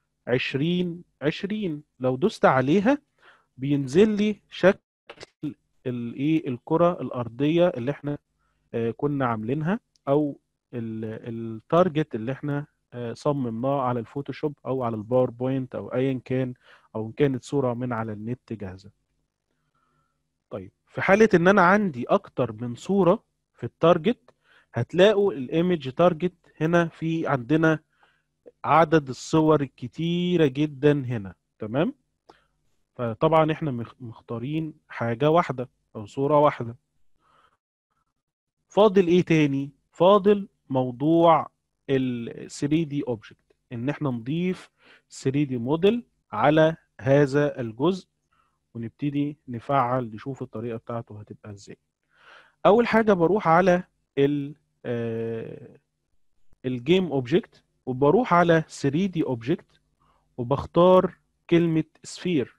2020 لو دوست عليها بينزل لي شكل الايه الكره الارضيه اللي احنا آه كنا عاملينها او التارجت اللي احنا آه صممناه على الفوتوشوب او على الباوربوينت او ايا كان او ان كانت صوره من على النت جاهزه طيب في حاله ان انا عندي اكتر من صوره في التارجت هتلاقوا الايمج تارجت هنا في عندنا عدد الصور الكتيره جدا هنا تمام فطبعا احنا مختارين حاجه واحده او صوره واحده فاضل ايه تاني فاضل موضوع ال 3 دي اوبجكت ان احنا نضيف 3 دي موديل على هذا الجزء ونبتدي نفعل نشوف الطريقه بتاعته هتبقى ازاي اول حاجه بروح على ال الجيم اوبجكت وبروح على 3 دي اوبجكت وبختار كلمه سفير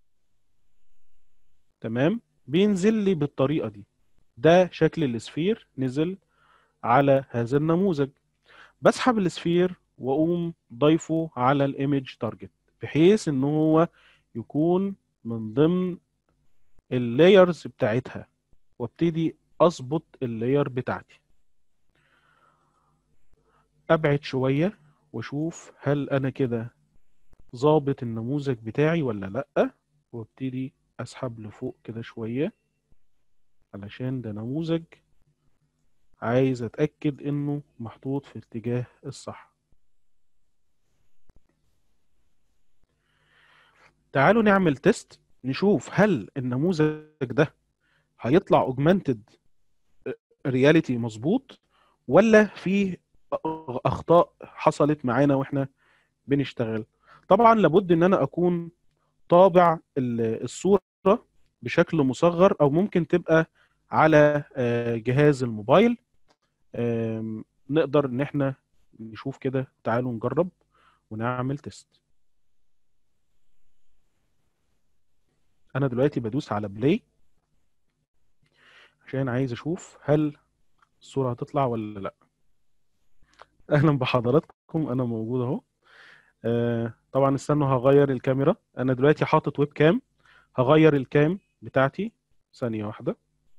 تمام بينزل لي بالطريقه دي ده شكل السفير نزل على هذا النموذج بسحب السفير واقوم ضيفه على الايمج تارجت بحيث ان هو يكون من ضمن اللايرز بتاعتها وابتدي اظبط اللاير بتاعتي ابعد شويه واشوف هل انا كده ظابط النموذج بتاعي ولا لا وابتدي اسحب لفوق كده شوية علشان ده نموذج عايز اتأكد انه محطوط في الاتجاه الصح تعالوا نعمل تيست نشوف هل النموذج ده هيطلع اوجمانتد رياليتي مظبوط ولا في اخطاء حصلت معانا واحنا بنشتغل طبعا لابد ان انا اكون طابع الصوره بشكل مصغر او ممكن تبقى على جهاز الموبايل نقدر ان احنا نشوف كده تعالوا نجرب ونعمل تيست انا دلوقتي بدوس على بلاي عشان عايز اشوف هل الصورة هتطلع ولا لا اهلا بحضراتكم انا موجود اهو آه طبعا استنوا هغير الكاميرا انا دلوقتي حاطط ويب كام هغير الكام بتاعتي ثانية واحدة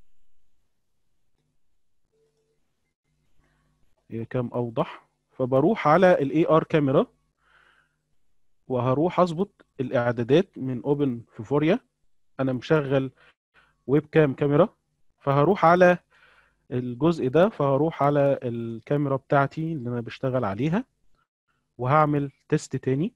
هي كام اوضح فبروح على الاي ار كاميرا وهروح اظبط الاعدادات من اوبن في فوريا انا مشغل ويب كام كاميرا فهروح على الجزء ده فهروح على الكاميرا بتاعتي اللي انا بشتغل عليها وهعمل تيست تاني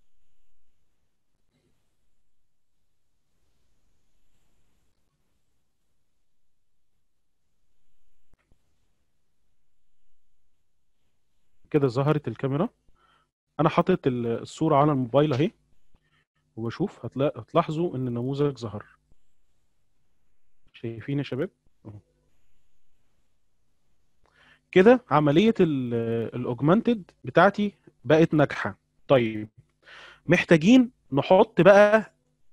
كده ظهرت الكاميرا انا حاطط الصورة على الموبايل اهي وبشوف هتلاحظوا ان النموذج ظهر شايفين يا شباب كده عملية الاوجمانتد بتاعتي بقت ناجحة طيب محتاجين نحط بقى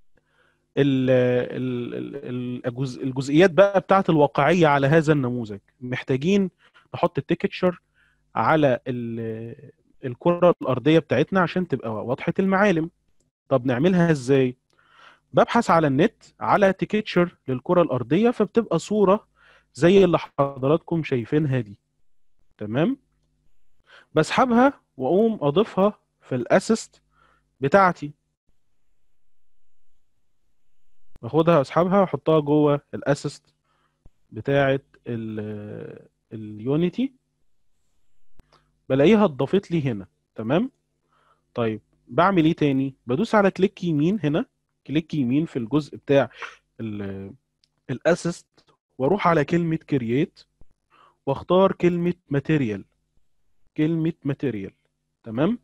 الجزئيات بقى بتاعت الواقعية على هذا النموذج محتاجين نحط التكتشر على الكرة الأرضية بتاعتنا عشان تبقى واضحة المعالم طب نعملها ازاي ببحث على النت على تيكتشر للكرة الأرضية فبتبقى صورة زي اللي حضراتكم شايفينها دي تمام بسحبها واقوم اضيفها في الاسيست بتاعتي باخدها اسحبها واحطها جوه الاسيست بتاعه اليونيتي بلاقيها اتضافت لي هنا تمام طيب بعمل ايه تاني بدوس على كليك يمين هنا كليك يمين في الجزء بتاع الاسيست واروح على كلمه كرييت واختار كلمه ماتيريال كلمه ماتيريال تمام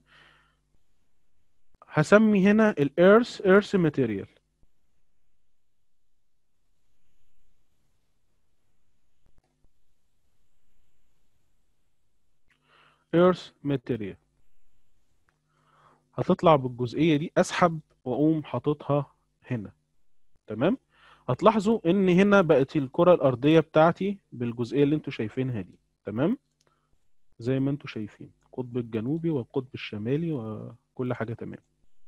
هسمي هنا الارث ايرث ماتيريال ايرث ماتيريال هتطلع بالجزئيه دي اسحب واقوم حاططها هنا تمام هتلاحظوا ان هنا بقت الكره الارضيه بتاعتي بالجزئيه اللي انتوا شايفينها دي تمام زي ما انتوا شايفين القطب الجنوبي والقطب الشمالي وكل حاجه تمام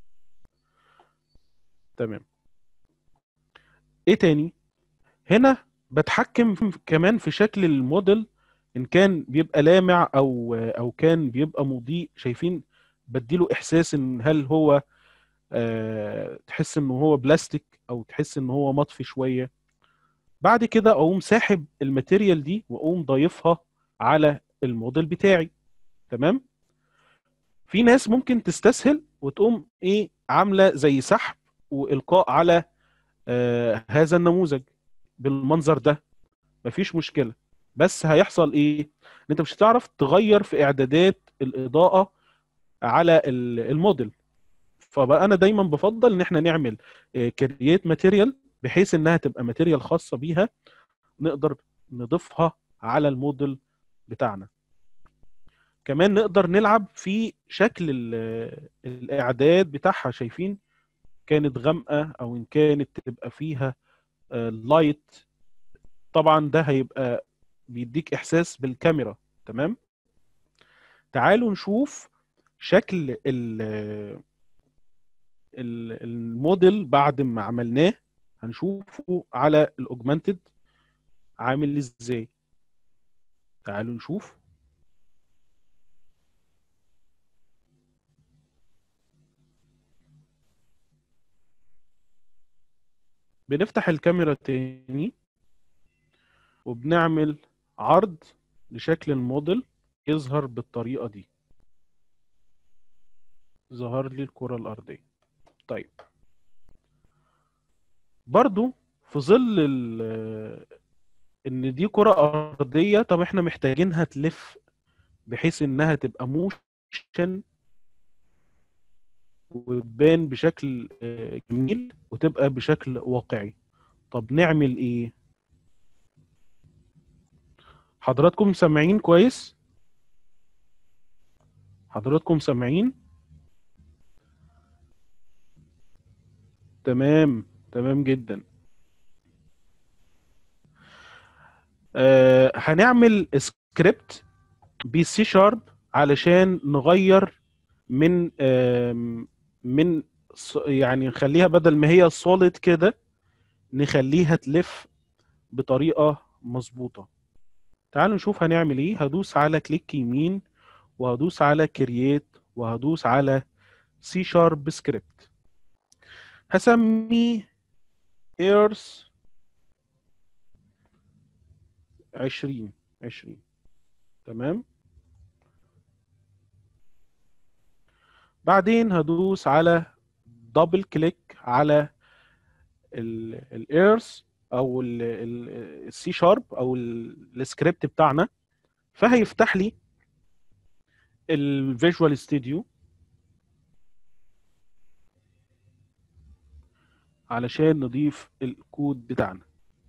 تمام ايه تاني هنا بتحكم كمان في شكل الموديل ان كان بيبقى لامع او او كان بيبقى مضيء شايفين بديله احساس ان هل هو أه تحس ان هو بلاستيك او تحس ان هو مطفي شويه بعد كده اقوم ساحب الماتيريال دي واقوم ضايفها على الموديل بتاعي تمام في ناس ممكن تستسهل وتقوم ايه عامله زي سحب والقاء على آه هذا النموذج بالمنظر ده مفيش مشكله بس هيحصل ايه ان انت مش هتعرف تغير في اعدادات الاضاءه على الموديل فبقى انا دايما بفضل ان احنا نعمل كرييت ماتيريال بحيث انها تبقى ماتيريال خاصه بيها نقدر نضيفها على الموديل بتاعنا كمان نقدر نلعب في شكل الاعداد بتاعها شايفين كانت غامقه او ان كانت تبقى فيها لايت طبعا ده هيبقى بيديك احساس بالكاميرا تمام تعالوا نشوف شكل الموديل بعد ما عملناه هنشوفه على الاوجمانتد عامل ازاي تعالوا نشوف بنفتح الكاميرا تاني وبنعمل عرض لشكل الموديل يظهر بالطريقة دي ظهر لي الكرة الأرضية طيب برضو في ظل ال- ان دي كرة أرضية طب احنا محتاجينها تلف بحيث انها تبقى موشن وتبان بشكل آه، جميل وتبقى بشكل واقعي طب نعمل ايه حضراتكم سامعين كويس حضراتكم سامعين تمام تمام جدا آه هنعمل سكريبت بسي شارب علشان نغير من آم، من ص- يعني نخليها بدل ما هي سوليد كده نخليها تلف بطريقة مظبوطة تعالوا نشوف هنعمل ايه هدوس على كليك يمين وهدوس على كرييت وهدوس على سي شارب سكريبت هسميه ايرث 20 20 تمام بعدين هدوس على دبل كليك على الايرث او السي شارب او ال- السكريبت بتاعنا فهيفتح لي الفيجوال ستوديو علشان نضيف الكود بتاعنا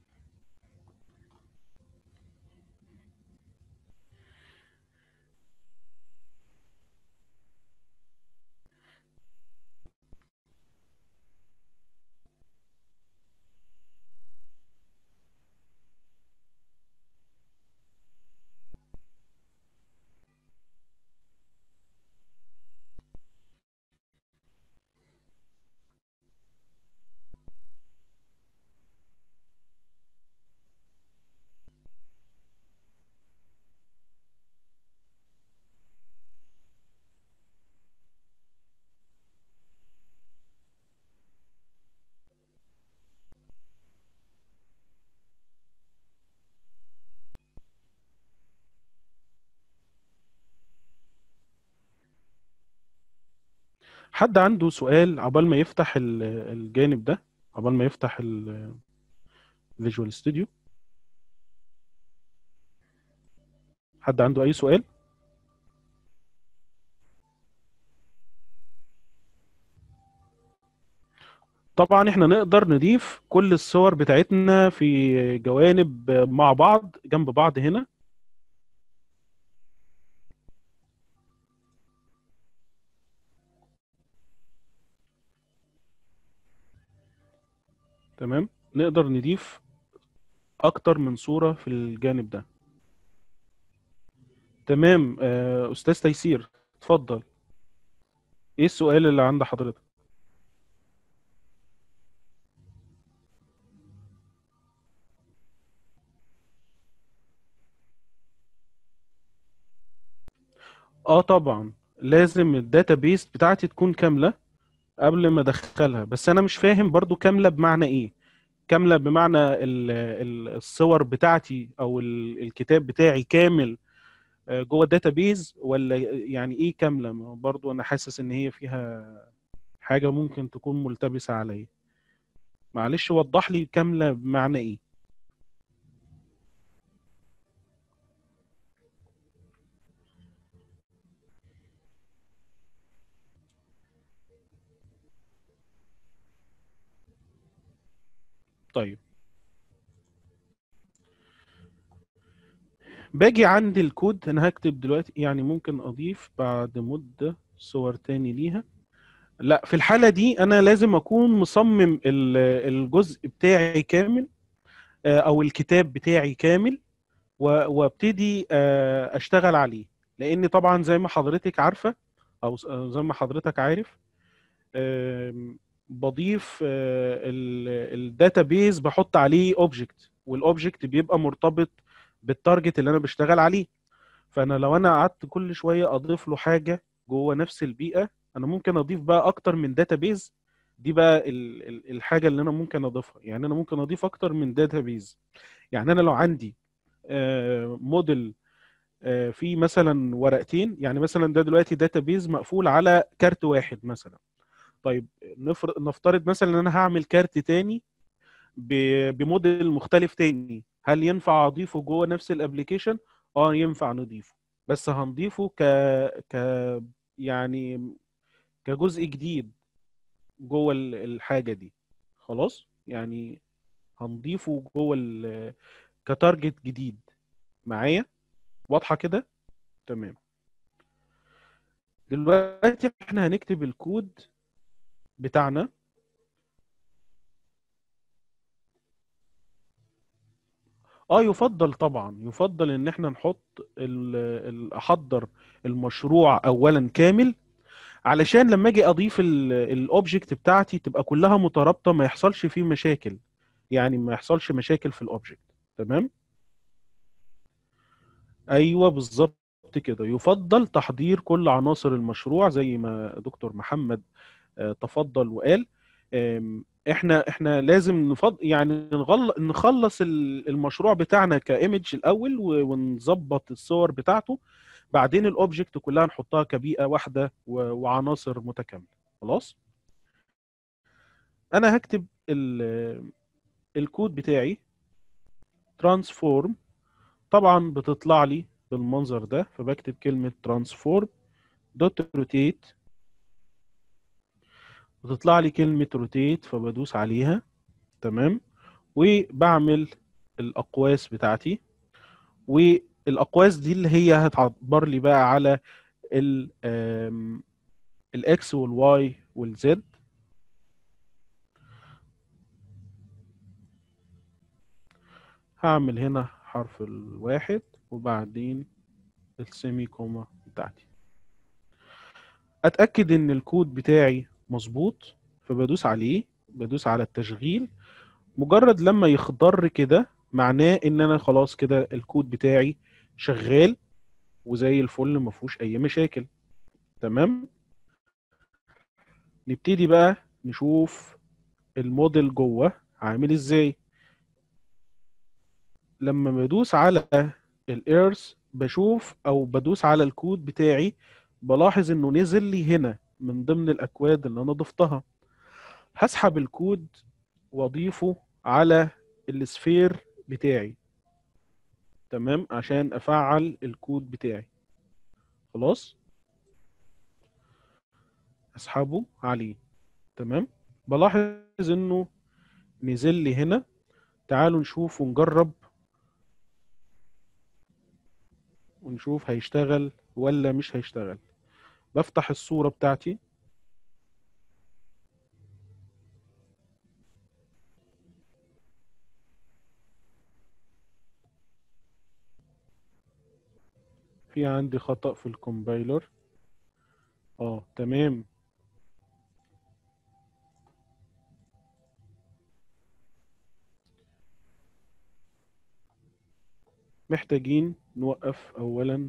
حد عنده سؤال عقبال ما يفتح ال- الجانب ده عقبال ما يفتح الفيجوال ستوديو حد عنده اي سؤال طبعا احنا نقدر نضيف كل الصور بتاعتنا في جوانب مع بعض جنب بعض هنا تمام نقدر نضيف اكتر من صورة في الجانب ده تمام آه، استاذ تيسير اتفضل ايه السؤال اللي عند حضرتك اه طبعا لازم الداتابيس بتاعتي تكون كاملة قبل ما ادخلها بس انا مش فاهم برضو كاملة بمعنى ايه كاملة بمعنى ال- ال- الصور بتاعتي او ال- الكتاب بتاعي كامل آه، جوه الداتابيز ولا يعني ايه كاملة ما هو برضو انا حاسس ان هي فيها حاجة ممكن تكون ملتبسة عليا معلش وضح لي كاملة بمعنى ايه طيب باجي عند الكود انا هكتب دلوقتي يعني ممكن اضيف بعد مدة صور تاني ليها لا في الحالة دي انا لازم اكون مصمم ال- الجزء بتاعي كامل آه، او الكتاب بتاعي كامل و- وابتدي آه، اشتغل عليه لان طبعا زي ما حضرتك عارفة او س- أو زي ما حضرتك عارف آم، بضيف الداتابيز بحط عليه اوبجكت والاوبجكت بيبقى مرتبط بالتارجت اللي انا بشتغل عليه فانا لو انا قعدت كل شويه اضيف له حاجه جوه نفس البيئه انا ممكن اضيف بقى اكتر من داتابيز دي بقى ال- ال- الحاجه اللي انا ممكن اضيفها يعني انا ممكن اضيف اكتر من داتابيز يعني انا لو عندي آه، موديل آه، فيه مثلا ورقتين يعني مثلا ده دلوقتي داتابيز مقفول على كارت واحد مثلا طيب نفرض نفترض مثلا ان انا هعمل كارت تاني ب- بموديل مختلف تاني هل ينفع اضيفه جوه نفس الابليكيشن اه ينفع نضيفه بس هنضيفه ك ك يعني كجزء جديد جوه ال- الحاجه دي خلاص يعني هنضيفه جوه ال- كتارجت جديد معايا واضحه كده تمام دلوقتي احنا هنكتب الكود بتاعنا اه يفضل طبعا يفضل ان احنا نحط ال- ال- احضر المشروع اولا كامل علشان لما اجي اضيف الاوبجكت بتاعتي تبقى كلها مترابطه ما يحصلش فيه مشاكل يعني ما يحصلش مشاكل في الاوبجكت تمام ايوه بالظبط كده يفضل تحضير كل عناصر المشروع زي ما دكتور محمد آه، تفضل وقال آم، احنا احنا لازم نفض يعني نغل... نخلص ال- المشروع بتاعنا كايمج الاول و- ونظبط الصور بتاعته بعدين الاوبجكت كلها نحطها كبيئه واحده و... وعناصر متكامله خلاص انا هكتب ال... الكود بتاعي ترانسفورم طبعا بتطلع لي بالمنظر ده فبكتب كلمه ترانسفورم دوت روتيت بتطلع لي كلمة روتيت فبدوس عليها تمام وبعمل الأقواس بتاعتي والأقواس دي اللي هي هتعبر لي بقى على ال آم، الإكس والواي والزد هعمل هنا حرف الواحد وبعدين السيمي كوما بتاعتي اتاكد ان الكود بتاعي مظبوط فبدوس عليه بدوس على التشغيل مجرد لما يخضر كده معناه ان انا خلاص كده الكود بتاعي شغال وزي الفل ما فيهوش اي مشاكل تمام نبتدي بقى نشوف الموديل جوه عامل ازاي لما بدوس على الايرث بشوف او بدوس على الكود بتاعي بلاحظ انه نزل لي هنا من ضمن الاكواد اللي انا ضفتها هسحب الكود واضيفه على السفير بتاعي تمام عشان افعل الكود بتاعي خلاص اسحبه عليه تمام بلاحظ انه نزل لي هنا تعالوا نشوف ونجرب ونشوف هيشتغل ولا مش هيشتغل بفتح الصورة بتاعتي في عندي خطأ في الكومبايلر اه تمام محتاجين نوقف اولا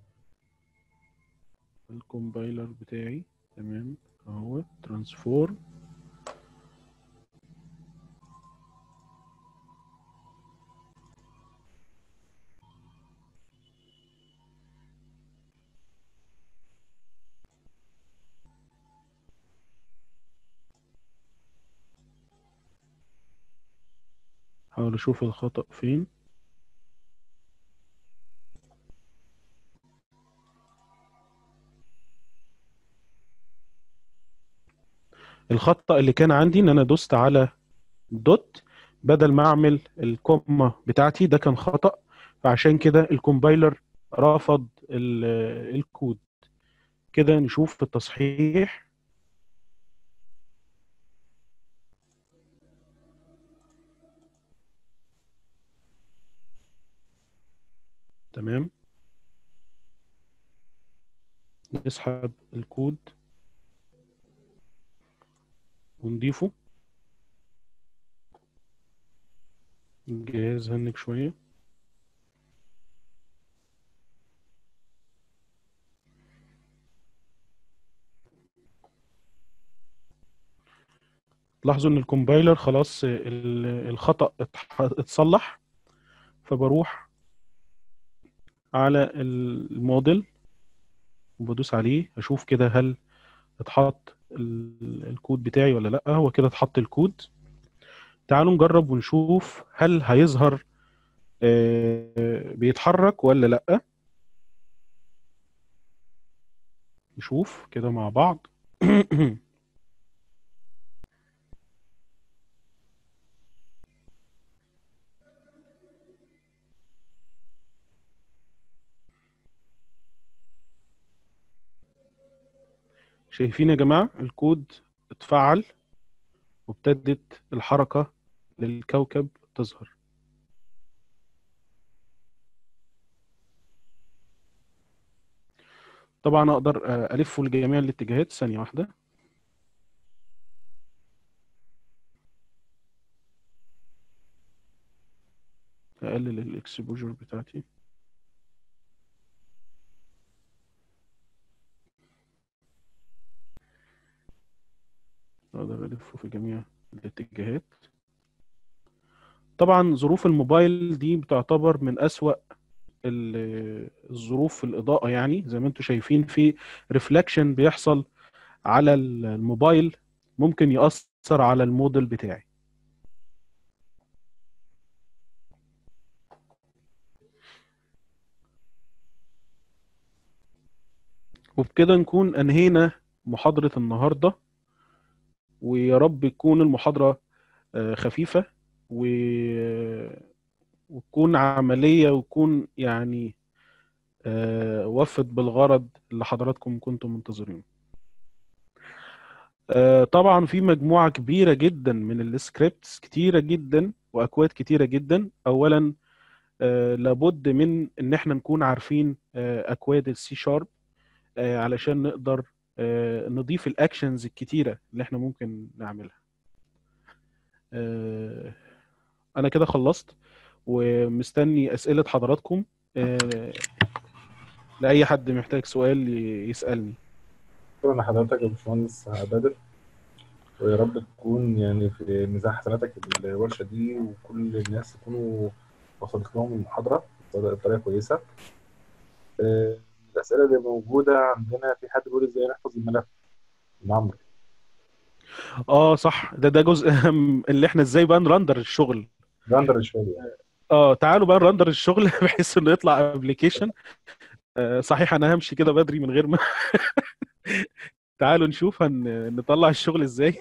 الكومبايلر بتاعي تمام اهو ترانسفورم حاول اشوف الخطأ فين الخطأ اللي كان عندي ان انا دوست على دوت بدل ما اعمل الكوما بتاعتي ده كان خطأ فعشان كده الكومبايلر رفض ال- الكود كده نشوف في التصحيح تمام نسحب الكود ونضيفه الجهاز هنك شوية لاحظوا ان الكومبايلر خلاص ال- الخطأ اتح- اتصلح فبروح على الموديل وبدوس عليه اشوف كده هل اتحط ال- الكود بتاعي ولا لا هو كده اتحط الكود تعالوا نجرب ونشوف هل هيظهر آه، بيتحرك ولا لا نشوف كده مع بعض شايفين يا جماعة الكود اتفعل وابتدت الحركة للكوكب تظهر طبعا اقدر آه، الفه لجميع الاتجاهات ثانية واحدة اقلل الاكسبوجر بتاعتي اقدر الفه في جميع الاتجاهات طبعا ظروف الموبايل دي بتعتبر من أسوأ ال- الظروف في الإضاءة يعني زي ما انتم شايفين في ريفلكشن بيحصل على الموبايل ممكن يأثر على الموديل بتاعي وبكده نكون أنهينا محاضرة النهاردة ويا رب تكون المحاضرة آه، خفيفة و... وتكون عملية وتكون يعني آه، وفت بالغرض اللي حضراتكم كنتم منتظرينه آه، طبعا في مجموعة كبيرة جدا من السكريبتس كتيرة جدا وأكواد كتيرة جدا أولا آه، لابد من إن احنا نكون عارفين آه، أكواد السي شارب علشان نقدر آه، نضيف الأكشنز الكتيرة اللي احنا ممكن نعملها آه، أنا كده خلصت ومستني أسئلة حضراتكم آه، لأي حد محتاج سؤال ي- يسألني شكرا لحضرتك يا باشمهندس بدر ويا رب تكون يعني في ميزان حسناتك الورشة دي وكل الناس يكونوا وصلت لهم المحاضرة بطريقة كويسة آه، الأسئلة اللي موجودة عندنا في حد بيقول إزاي نحفظ الملف من عمرو اه صح ده ده جزء أهم اللي احنا ازاي بقى نرندر الشغل راندر الشوالي يعني اه تعالوا بقى نرندر الشغل بحيث انه يطلع ابلكيشن آه صحيح انا همشي كده بدري من غير ما تعالوا نشوف هن... نطلع الشغل ازاي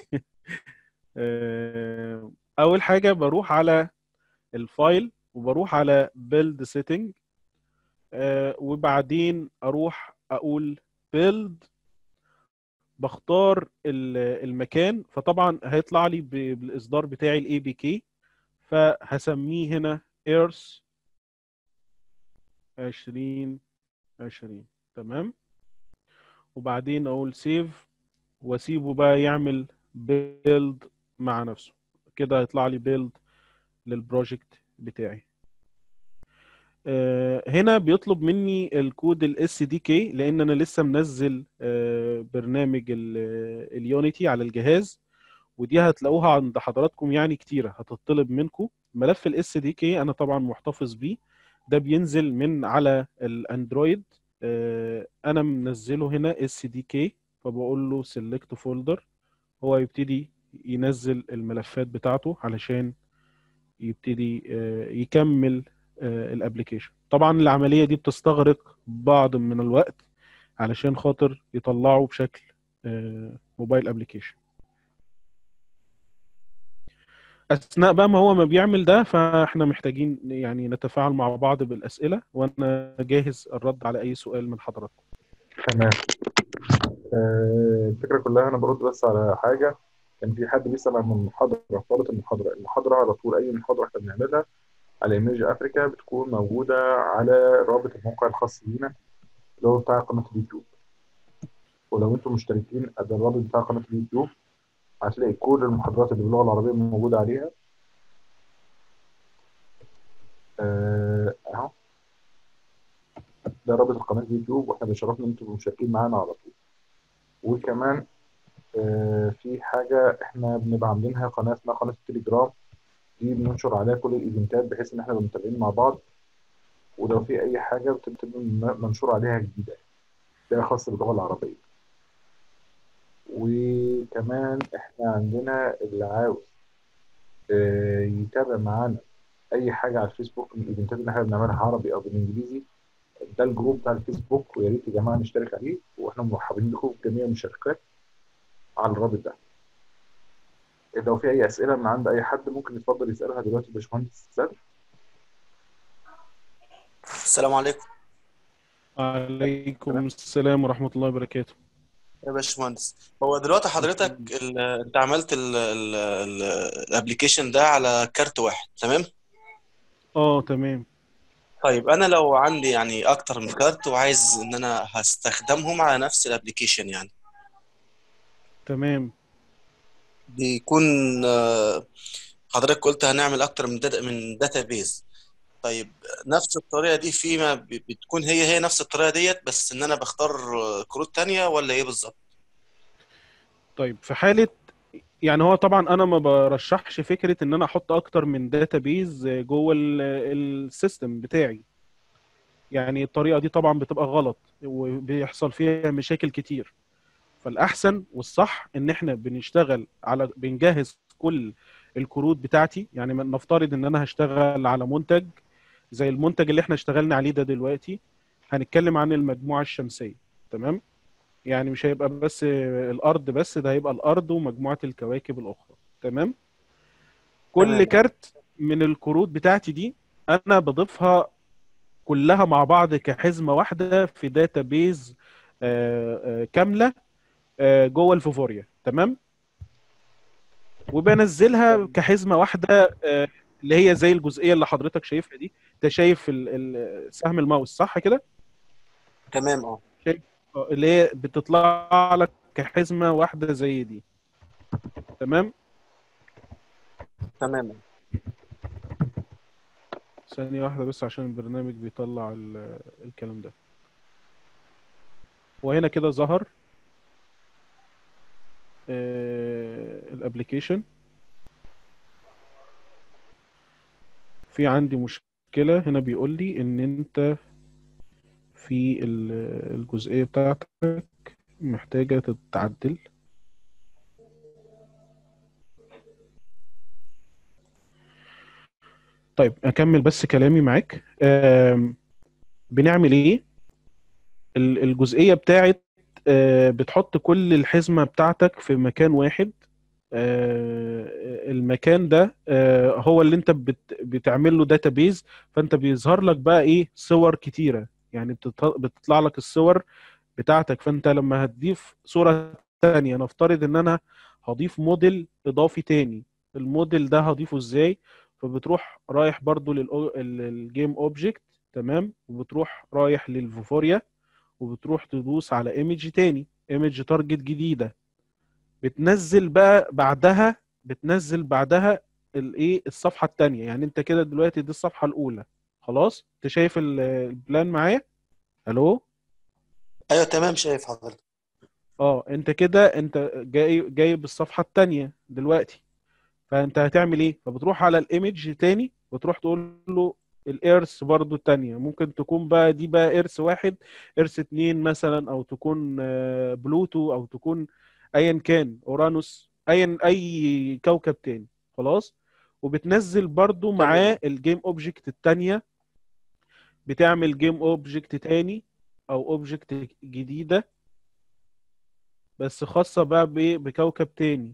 آه اول حاجه بروح على الفايل وبروح على build setting آه وبعدين اروح اقول build بختار ال- المكان فطبعا هيطلع لي ب- بالاصدار بتاعي الاي بي كي فهسميه هنا ايرث 20 20 تمام وبعدين اقول سيف واسيبه بقى يعمل بيلد مع نفسه كده هيطلع لي بيلد للبروجكت بتاعي آه، هنا بيطلب مني الكود الاس دي كي لان انا لسه منزل آه، برنامج اليونيتي على الجهاز ودي هتلاقوها عند حضراتكم يعني كتيره هتطلب منكم ملف الاس دي كي انا طبعا محتفظ بيه ده بينزل من على الاندرويد آه، انا منزله هنا اس دي كي فبقول له سيلكت فولدر هو يبتدي ينزل الملفات بتاعته علشان يبتدي آه، يكمل الابلكيشن طبعا العمليه دي بتستغرق بعض من الوقت علشان خاطر يطلعوا بشكل آه، موبايل ابلكيشن اثناء بقى ما هو ما بيعمل ده فاحنا محتاجين يعني نتفاعل مع بعض بالاسئله وانا جاهز الرد على اي سؤال من حضراتكم تمام آه، الفكرة كلها أنا برد بس على حاجة كان في حد بيسأل عن المحاضرة فضلت المحاضرة المحاضرة على طول أي محاضرة إحنا بنعملها على ايميج افريكا بتكون موجودة على رابط الموقع الخاص بينا اللي هو بتاع قناة اليوتيوب ولو انتم مشتركين على الرابط بتاع قناة اليوتيوب هتلاقي كل المحاضرات اللي باللغة العربية موجودة عليها آه، اهو ده رابط القناة اليوتيوب واحنا بنشرفنا ان انتم مشاركين معانا على طول وكمان آه، في حاجة احنا بنبقى عاملينها قناة اسمها قناة التليجرام دي بننشر عليها كل الايفنتات بحيث ان احنا نبقى متابعين مع بعض ولو في اي حاجة بتبقى منشور عليها جديدة ده خاص باللغة العربية وكمان احنا عندنا اللي عاوز آه، يتابع معانا اي حاجة على الفيسبوك من الايفنتات اللي احنا بنعملها عربي او بالانجليزي ده الجروب بتاع الفيسبوك ويا ريت يا جماعة نشترك عليه واحنا مرحبين بكم في جميع المشاركات على الرابط ده لو في اي اسئله من عند اي حد ممكن يتفضل يسالها دلوقتي باشمهندس بدر السلام عليكم عليكم السلام ورحمة الله وبركاته يا باشمهندس هو دلوقتي حضرتك ال- انت عملت الابلكيشن ده على كارت واحد تمام اه تمام طيب انا لو عندي يعني اكتر من كارت وعايز ان انا هستخدمهم على نفس الابلكيشن يعني تمام بيكون آه، حضرتك قلت هنعمل اكتر من داتا من داتابيز طيب نفس الطريقه دي فيما ب- بتكون هي هي نفس الطريقه ديت بس ان انا بختار آه، كروت تانية ولا ايه بالظبط طيب في حالة يعني هو طبعا انا ما برشحش فكرة ان انا احط اكتر من داتابيز جوه ال- السيستم بتاعي يعني الطريقة دي طبعا بتبقى غلط وبيحصل فيها مشاكل كتير فالاحسن والصح ان احنا بنشتغل على بنجهز كل الكروت بتاعتي يعني من- نفترض ان انا هشتغل على منتج زي المنتج اللي احنا اشتغلنا عليه ده دلوقتي هنتكلم عن المجموعة الشمسية تمام يعني مش هيبقى بس الارض بس ده هيبقى الارض ومجموعة الكواكب الاخرى تمام كل تمام. كارت من الكروت بتاعتي دي انا بضيفها كلها مع بعض كحزمة واحدة في داتابيز آه، آه، كاملة آه، جوه الفوفوريا تمام وبنزلها كحزمة واحدة آه، اللي هي زي الجزئية اللي حضرتك شايفها دي انت شايف ال- ال- سهم الماوس صح كده تمام اه آه، اللي هي بتطلع لك كحزمة واحدة زي دي تمام تمام ثانية واحدة بس عشان البرنامج بيطلع ال- الكلام ده وهنا كده ظهر الابليكيشن في عندي مشكلة هنا بيقول لي ان انت في ال- الجزئية بتاعتك محتاجة تتعدل طيب اكمل بس كلامي معاك آم، بنعمل ايه ال- الجزئية بتاعت آه، بتحط كل الحزمة بتاعتك في مكان واحد آه، المكان ده آه، هو اللي انت بت- بتعمل له داتابيز فانت بيظهر لك بقى ايه صور كتيرة يعني بتط- بتطلع لك الصور بتاعتك فانت لما هتضيف صورة تانية نفترض ان انا هضيف موديل اضافي تاني الموديل ده هضيفه ازاي فبتروح رايح برضو للجيم اوبجكت تمام وبتروح رايح للفوفوريا وبتروح تدوس على ايمج تاني ايمج تارجت جديده بتنزل بقى بعدها بتنزل بعدها الايه الصفحه التانيه يعني انت كده دلوقتي دي الصفحه الاولى خلاص انت شايف ال- البلان معايا الو ايوه تمام شايف حضرتك اه انت كده انت جاي جايب الصفحه التانيه دلوقتي فانت هتعمل ايه فبتروح على الايمج تاني وتروح تقول له الارث برضو التانية ممكن تكون بقى دي بقى ارث واحد ارث اتنين مثلا او تكون آه، بلوتو او تكون ايا كان اورانوس ايا اي كوكب تاني خلاص وبتنزل برضو معاه الجيم اوبجكت التانية بتعمل جيم اوبجكت تاني او اوبجكت جديدة بس خاصة بقى ب- بكوكب تاني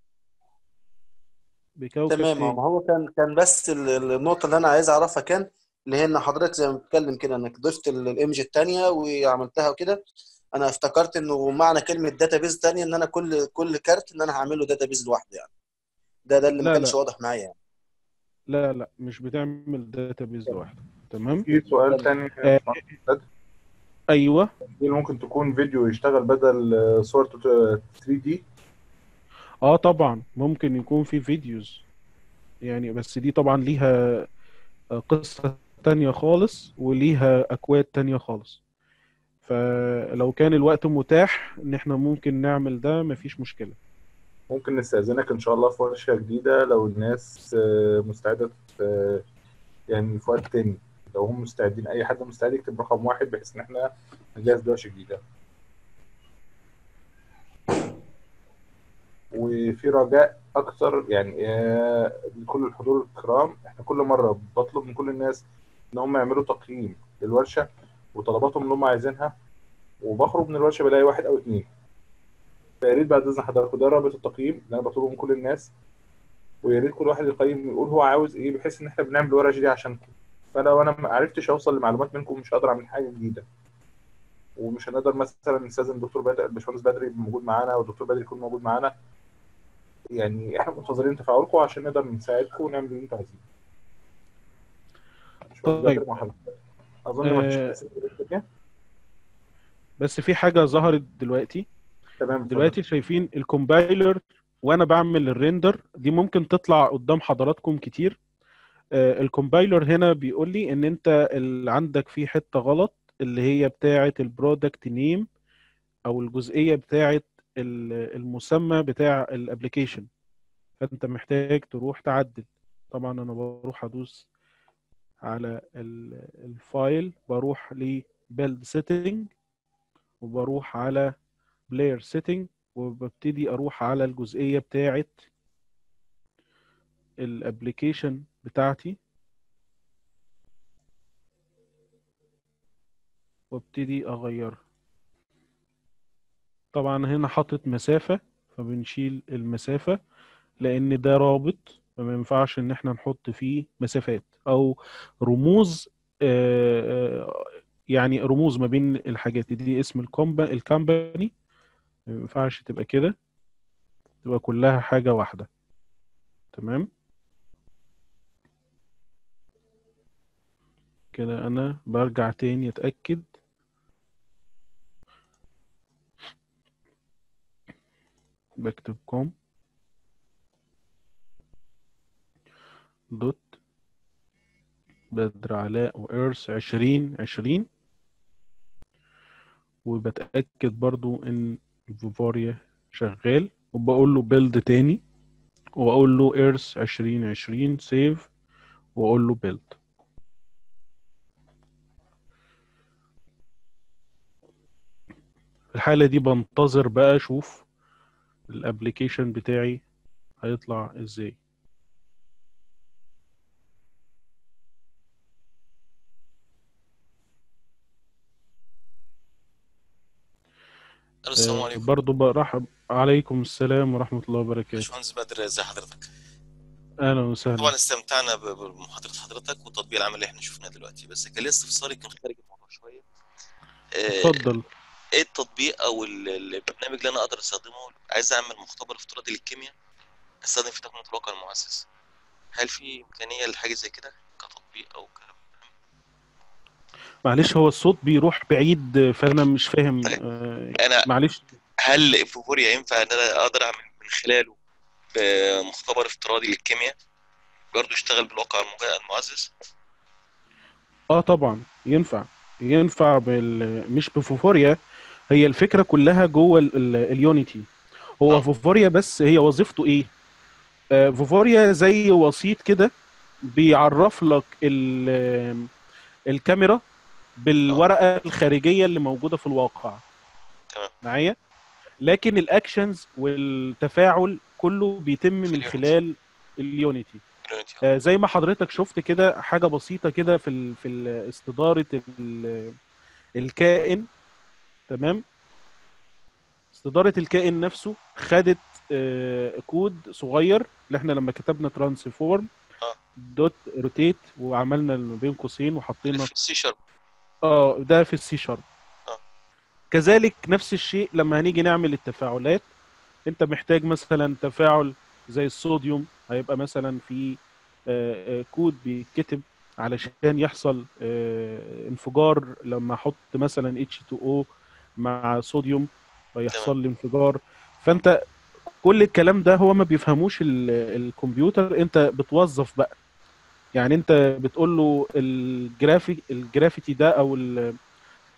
بكوكب تمام تاني اه ما هو كان كان بس ال- ال- النقطة اللي أنا عايز أعرفها كان اللي هي إن حضرتك زي ما بتتكلم كده إنك ضفت ال- الإيمج التانية وعملتها وكده أنا افتكرت إنه معنى كلمة داتابيز تانية إن أنا كل كل كارت إن أنا هعمل له داتابيز لوحده يعني ده ده اللي ما لا كانش لا واضح معايا يعني لا لا مش بتعمل داتابيز لوحده تمام في سؤال تاني آه، ايوه دي ممكن تكون فيديو يشتغل بدل آه، صور 3 دي اه طبعا ممكن يكون في فيديوز يعني بس دي طبعا ليها آه، قصة تانية خالص وليها اكواد تانية خالص فلو كان الوقت متاح ان احنا ممكن نعمل ده مفيش مشكلة ممكن نستأذنك إن شاء الله في ورشة جديدة لو الناس آه، مستعدة آه، يعني في وقت تاني لو هم مستعدين أي حد مستعد يكتب رقم واحد بحيث إن إحنا نجهز ورشة جديدة وفي رجاء أكتر يعني آه، لكل الحضور الكرام إحنا كل مرة بطلب من كل الناس إن هم يعملوا تقييم للورشة وطلباتهم اللي هم عايزينها وبخرج من الورشة بلاقي واحد أو اتنين فيا ريت بعد اذن حضرتك ده رابط التقييم اللي انا بطلبه من كل الناس ويا ريت كل واحد يقيم ويقول هو عاوز ايه بحيث ان احنا بنعمل الورش دي عشانكم فلو انا ما عرفتش اوصل لمعلومات منكم مش هقدر اعمل حاجه جديده ومش هنقدر مثلا نستاذن الدكتور بدر الباشمهندس بدري يبقى موجود معانا والدكتور بدري يكون موجود معانا يعني احنا منتظرين تفاعلكم عشان نقدر نساعدكم ونعمل اللي انتوا عايزينه باشمهندس طيب. بدري مع حضرتك. اظن ما فيش آه، أسئلة تانية. بس في حاجة ظهرت دلوقتي تمام اتفضل. دلوقتي شايفين الكومبايلر وانا بعمل الريندر دي ممكن تطلع قدام حضراتكم كتير آه، الكومبايلر هنا بيقول لي ان انت اللي عندك فيه حتة غلط اللي هي بتاعة البرودكت نيم او الجزئية بتاعة ال- المسمى بتاع الابليكيشن فانت محتاج تروح تعدل طبعا انا بروح ادوس على ال- الفايل بروح لبيلد سيتنج وبروح على بلاير سيتنج وببتدي اروح على الجزئيه بتاعه الابليكيشن بتاعتي وابتدي اغيرها طبعا هنا حاطط مسافه فبنشيل المسافه لان ده رابط فما ينفعش ان احنا نحط فيه مسافات او رموز آه، آه، يعني رموز ما بين الحاجات دي اسم الكومبا الكامباني ما ينفعش تبقى كده تبقى كلها حاجة واحدة تمام كده انا برجع تاني اتأكد بكتب كوم دوت بدر علاء وإيرث عشرين عشرين وبتأكد برضو إن فيفوريا شغال وبقول له بيلد تاني وأقول له إيرث عشرين عشرين سيف وأقول له بيلد في الحالة دي بنتظر بقى أشوف الابليكيشن بتاعي هيطلع ازاي الو السلام آه، عليكم برضو برحب عليكم السلام ورحمة الله وبركاته باشمهندس بدر ازي حضرتك أهلا وسهلا طبعا استمتعنا ب- بمحاضرة حضرتك والتطبيق العملي اللي احنا شفناه دلوقتي بس كان لي استفساري كان خارج الموضوع شوية آه، اتفضل ايه التطبيق او ال- البرنامج اللي انا اقدر استخدمه عايز اعمل مختبر افتراضي للكيمياء استخدم في تقنية الواقع المعزز هل في امكانية لحاجة زي كده كتطبيق او كلام معلش هو الصوت بيروح بعيد فأنا مش فاهم طيب. آه، انا معلش هل فيفوريا ينفع ان انا اقدر اعمل من خلاله آه، مختبر افتراضي للكيمياء برضه يشتغل بالواقع المج- المعزز اه طبعا ينفع ينفع بال... مش بفوفوريا هي الفكرة كلها جوه ال... ال... اليونيتي هو آه. فوفوريا بس هي وظيفته ايه آه فوفوريا زي وسيط كده بيعرف لك ال... الكاميرا بالورقة الخارجية اللي موجودة في الواقع تمام. معايا لكن الاكشنز والتفاعل كله بيتم من اليونيتي. خلال اليونيتي اليونيتي آه، زي ما حضرتك شفت كده حاجة بسيطة كده في ال في ال استدارة ال الكائن تمام استدارة الكائن نفسه خدت آه، كود صغير اللي احنا لما كتبنا ترانسفورم آه. دوت روتيت وعملنا ما بين قوسين وحطينا في السي شارب اه ده في السي شارب آه. كذلك نفس الشيء لما هنيجي نعمل التفاعلات انت محتاج مثلا تفاعل زي الصوديوم هيبقى مثلا في آه، آه، كود بيتكتب علشان يحصل آه، انفجار لما احط مثلا H2O مع صوديوم فيحصل لي انفجار فانت كل الكلام ده هو ما بيفهموش ال- الكمبيوتر انت بتوظف بقى يعني انت بتقول له الجرافيك الجرافيتي ده او ال-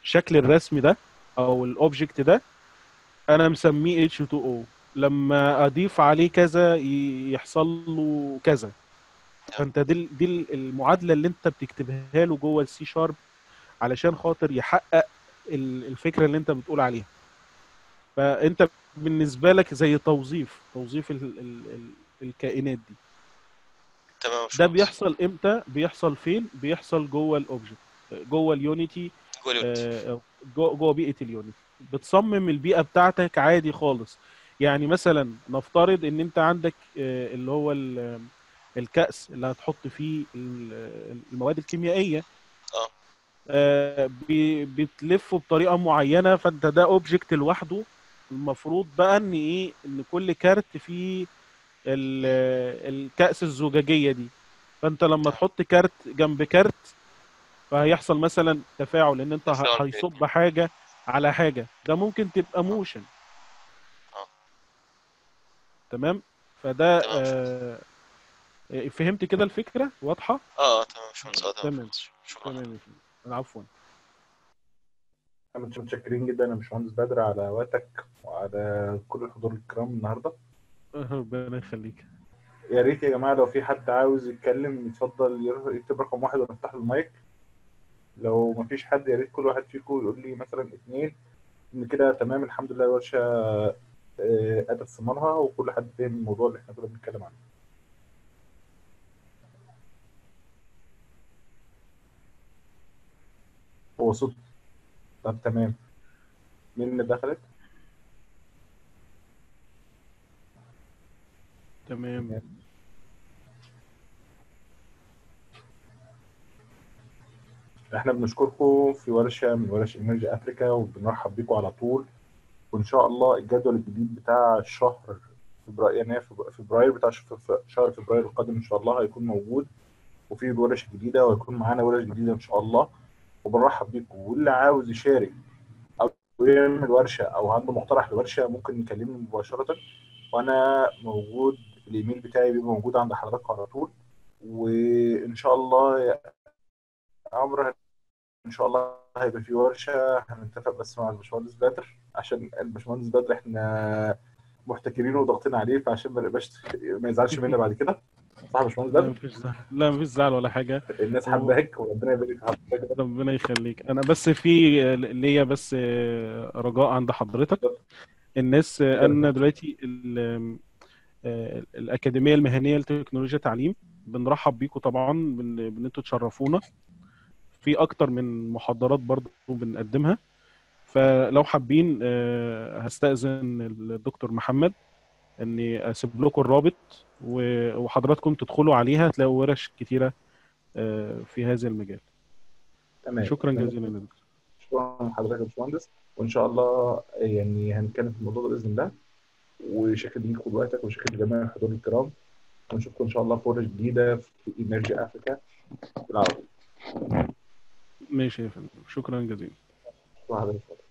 الشكل الرسمي ده او الاوبجكت ده انا مسميه H2O لما اضيف عليه كذا ي- يحصل له كذا فانت دي ال- دي ال- المعادله اللي انت بتكتبها له جوه السي شارب علشان خاطر يحقق ال- الفكره اللي انت بتقول عليها فانت بالنسبه لك زي توظيف توظيف ال ال ال الكائنات دي تمام يا ده باشمهندس. بيحصل امتى بيحصل فين بيحصل جوه الاوبجكت جوه اليونيتي جوه اليونت. آه، جوه جوه بيئه اليونيتي بتصمم البيئه بتاعتك عادي خالص يعني مثلا نفترض ان انت عندك آه، اللي هو ال- الكأس اللي هتحط فيه ال- المواد الكيميائيه اه آه، بي- بتلفه بطريقه معينه فانت ده اوبجكت لوحده المفروض بقى ان ايه ان كل كارت فيه ال- الكأس الزجاجيه دي فانت لما تحط كارت جنب كارت فهيحصل مثلا تفاعل ان انت ه- تفاعل بين هيصب الاتنين. حاجه على حاجه ده ممكن تبقى موشن اه تمام فده تمام. آه آه، فهمت كده الفكره واضحه اه اه تمام يا باشمهندس اه تمام تمام شكرا تمام يا فندم. عفوا احنا متشكرين جدا يا باشمهندس بدر على وقتك وعلى كل الحضور الكرام النهارده ربنا يخليك يا ريت يا جماعه لو في حد عاوز يتكلم يتفضل ير- يكتب رقم واحد ونفتح له المايك لو مفيش حد يا ريت كل واحد فيكم يقول لي مثلا اتنين ان كده تمام الحمد لله ورشه آه، قادر ثمارها وكل حد فاهم الموضوع اللي احنا كنا بنتكلم عنه هو صوت طب تمام مين اللي دخلت؟ تمام احنا بنشكركم في ورشه من ورش انرجي افريكا وبنرحب بيكم على طول وان شاء الله الجدول الجديد بتاع الشهر فبراير يناير فب- فبراير بتاع ش- ف- شهر فبراير القادم ان شاء الله هيكون موجود وفي ورش جديده وهيكون معانا ورش جديده ان شاء الله وبنرحب بيكم واللي عاوز يشارك او يعمل ورشه او عنده مقترح لورشه ممكن يكلمني مباشره وانا موجود الايميل بتاعي بيبقى موجود عند حضراتكم على طول وان شاء الله يا عمرو ان شاء الله هيبقى في ورشه هنتفق بس مع الباشمهندس بدر عشان الباشمهندس بدر احنا محتكرينه وضاغطين عليه فعشان ما نبقاش ما يزعلش منا بعد كده صح يا باشمهندس لا بدر مفيش زعل لا مفيش زعل ولا حاجه الناس حباك وربنا يبارك في حضرتك ربنا يخليك انا بس في ليا بس آه، رجاء عند حضرتك الناس آه، انا دلوقتي ال- آه، الاكاديميه المهنيه لتكنولوجيا التعليم بنرحب بيكم طبعا بان بإن انتوا تشرفونا في اكتر من محاضرات برضو بنقدمها فلو حابين آه، هستأذن الدكتور محمد اني اسيب لكم الرابط و- وحضراتكم تدخلوا عليها هتلاقوا ورش كتيره آه، في هذا المجال تمام شكرا تمام. جزيلا لك شكرا لحضرتك يا باشمهندس وان شاء الله يعني هنتكلم في الموضوع ده باذن الله وشكرا ليك وقتك وشكرا لجميع الحضور الكرام ونشوفكم ان شاء الله في ورش جديده في انرجي افريكا بالعربي ماشي يا فندم شكرا جزيلا شكرا لحضرتك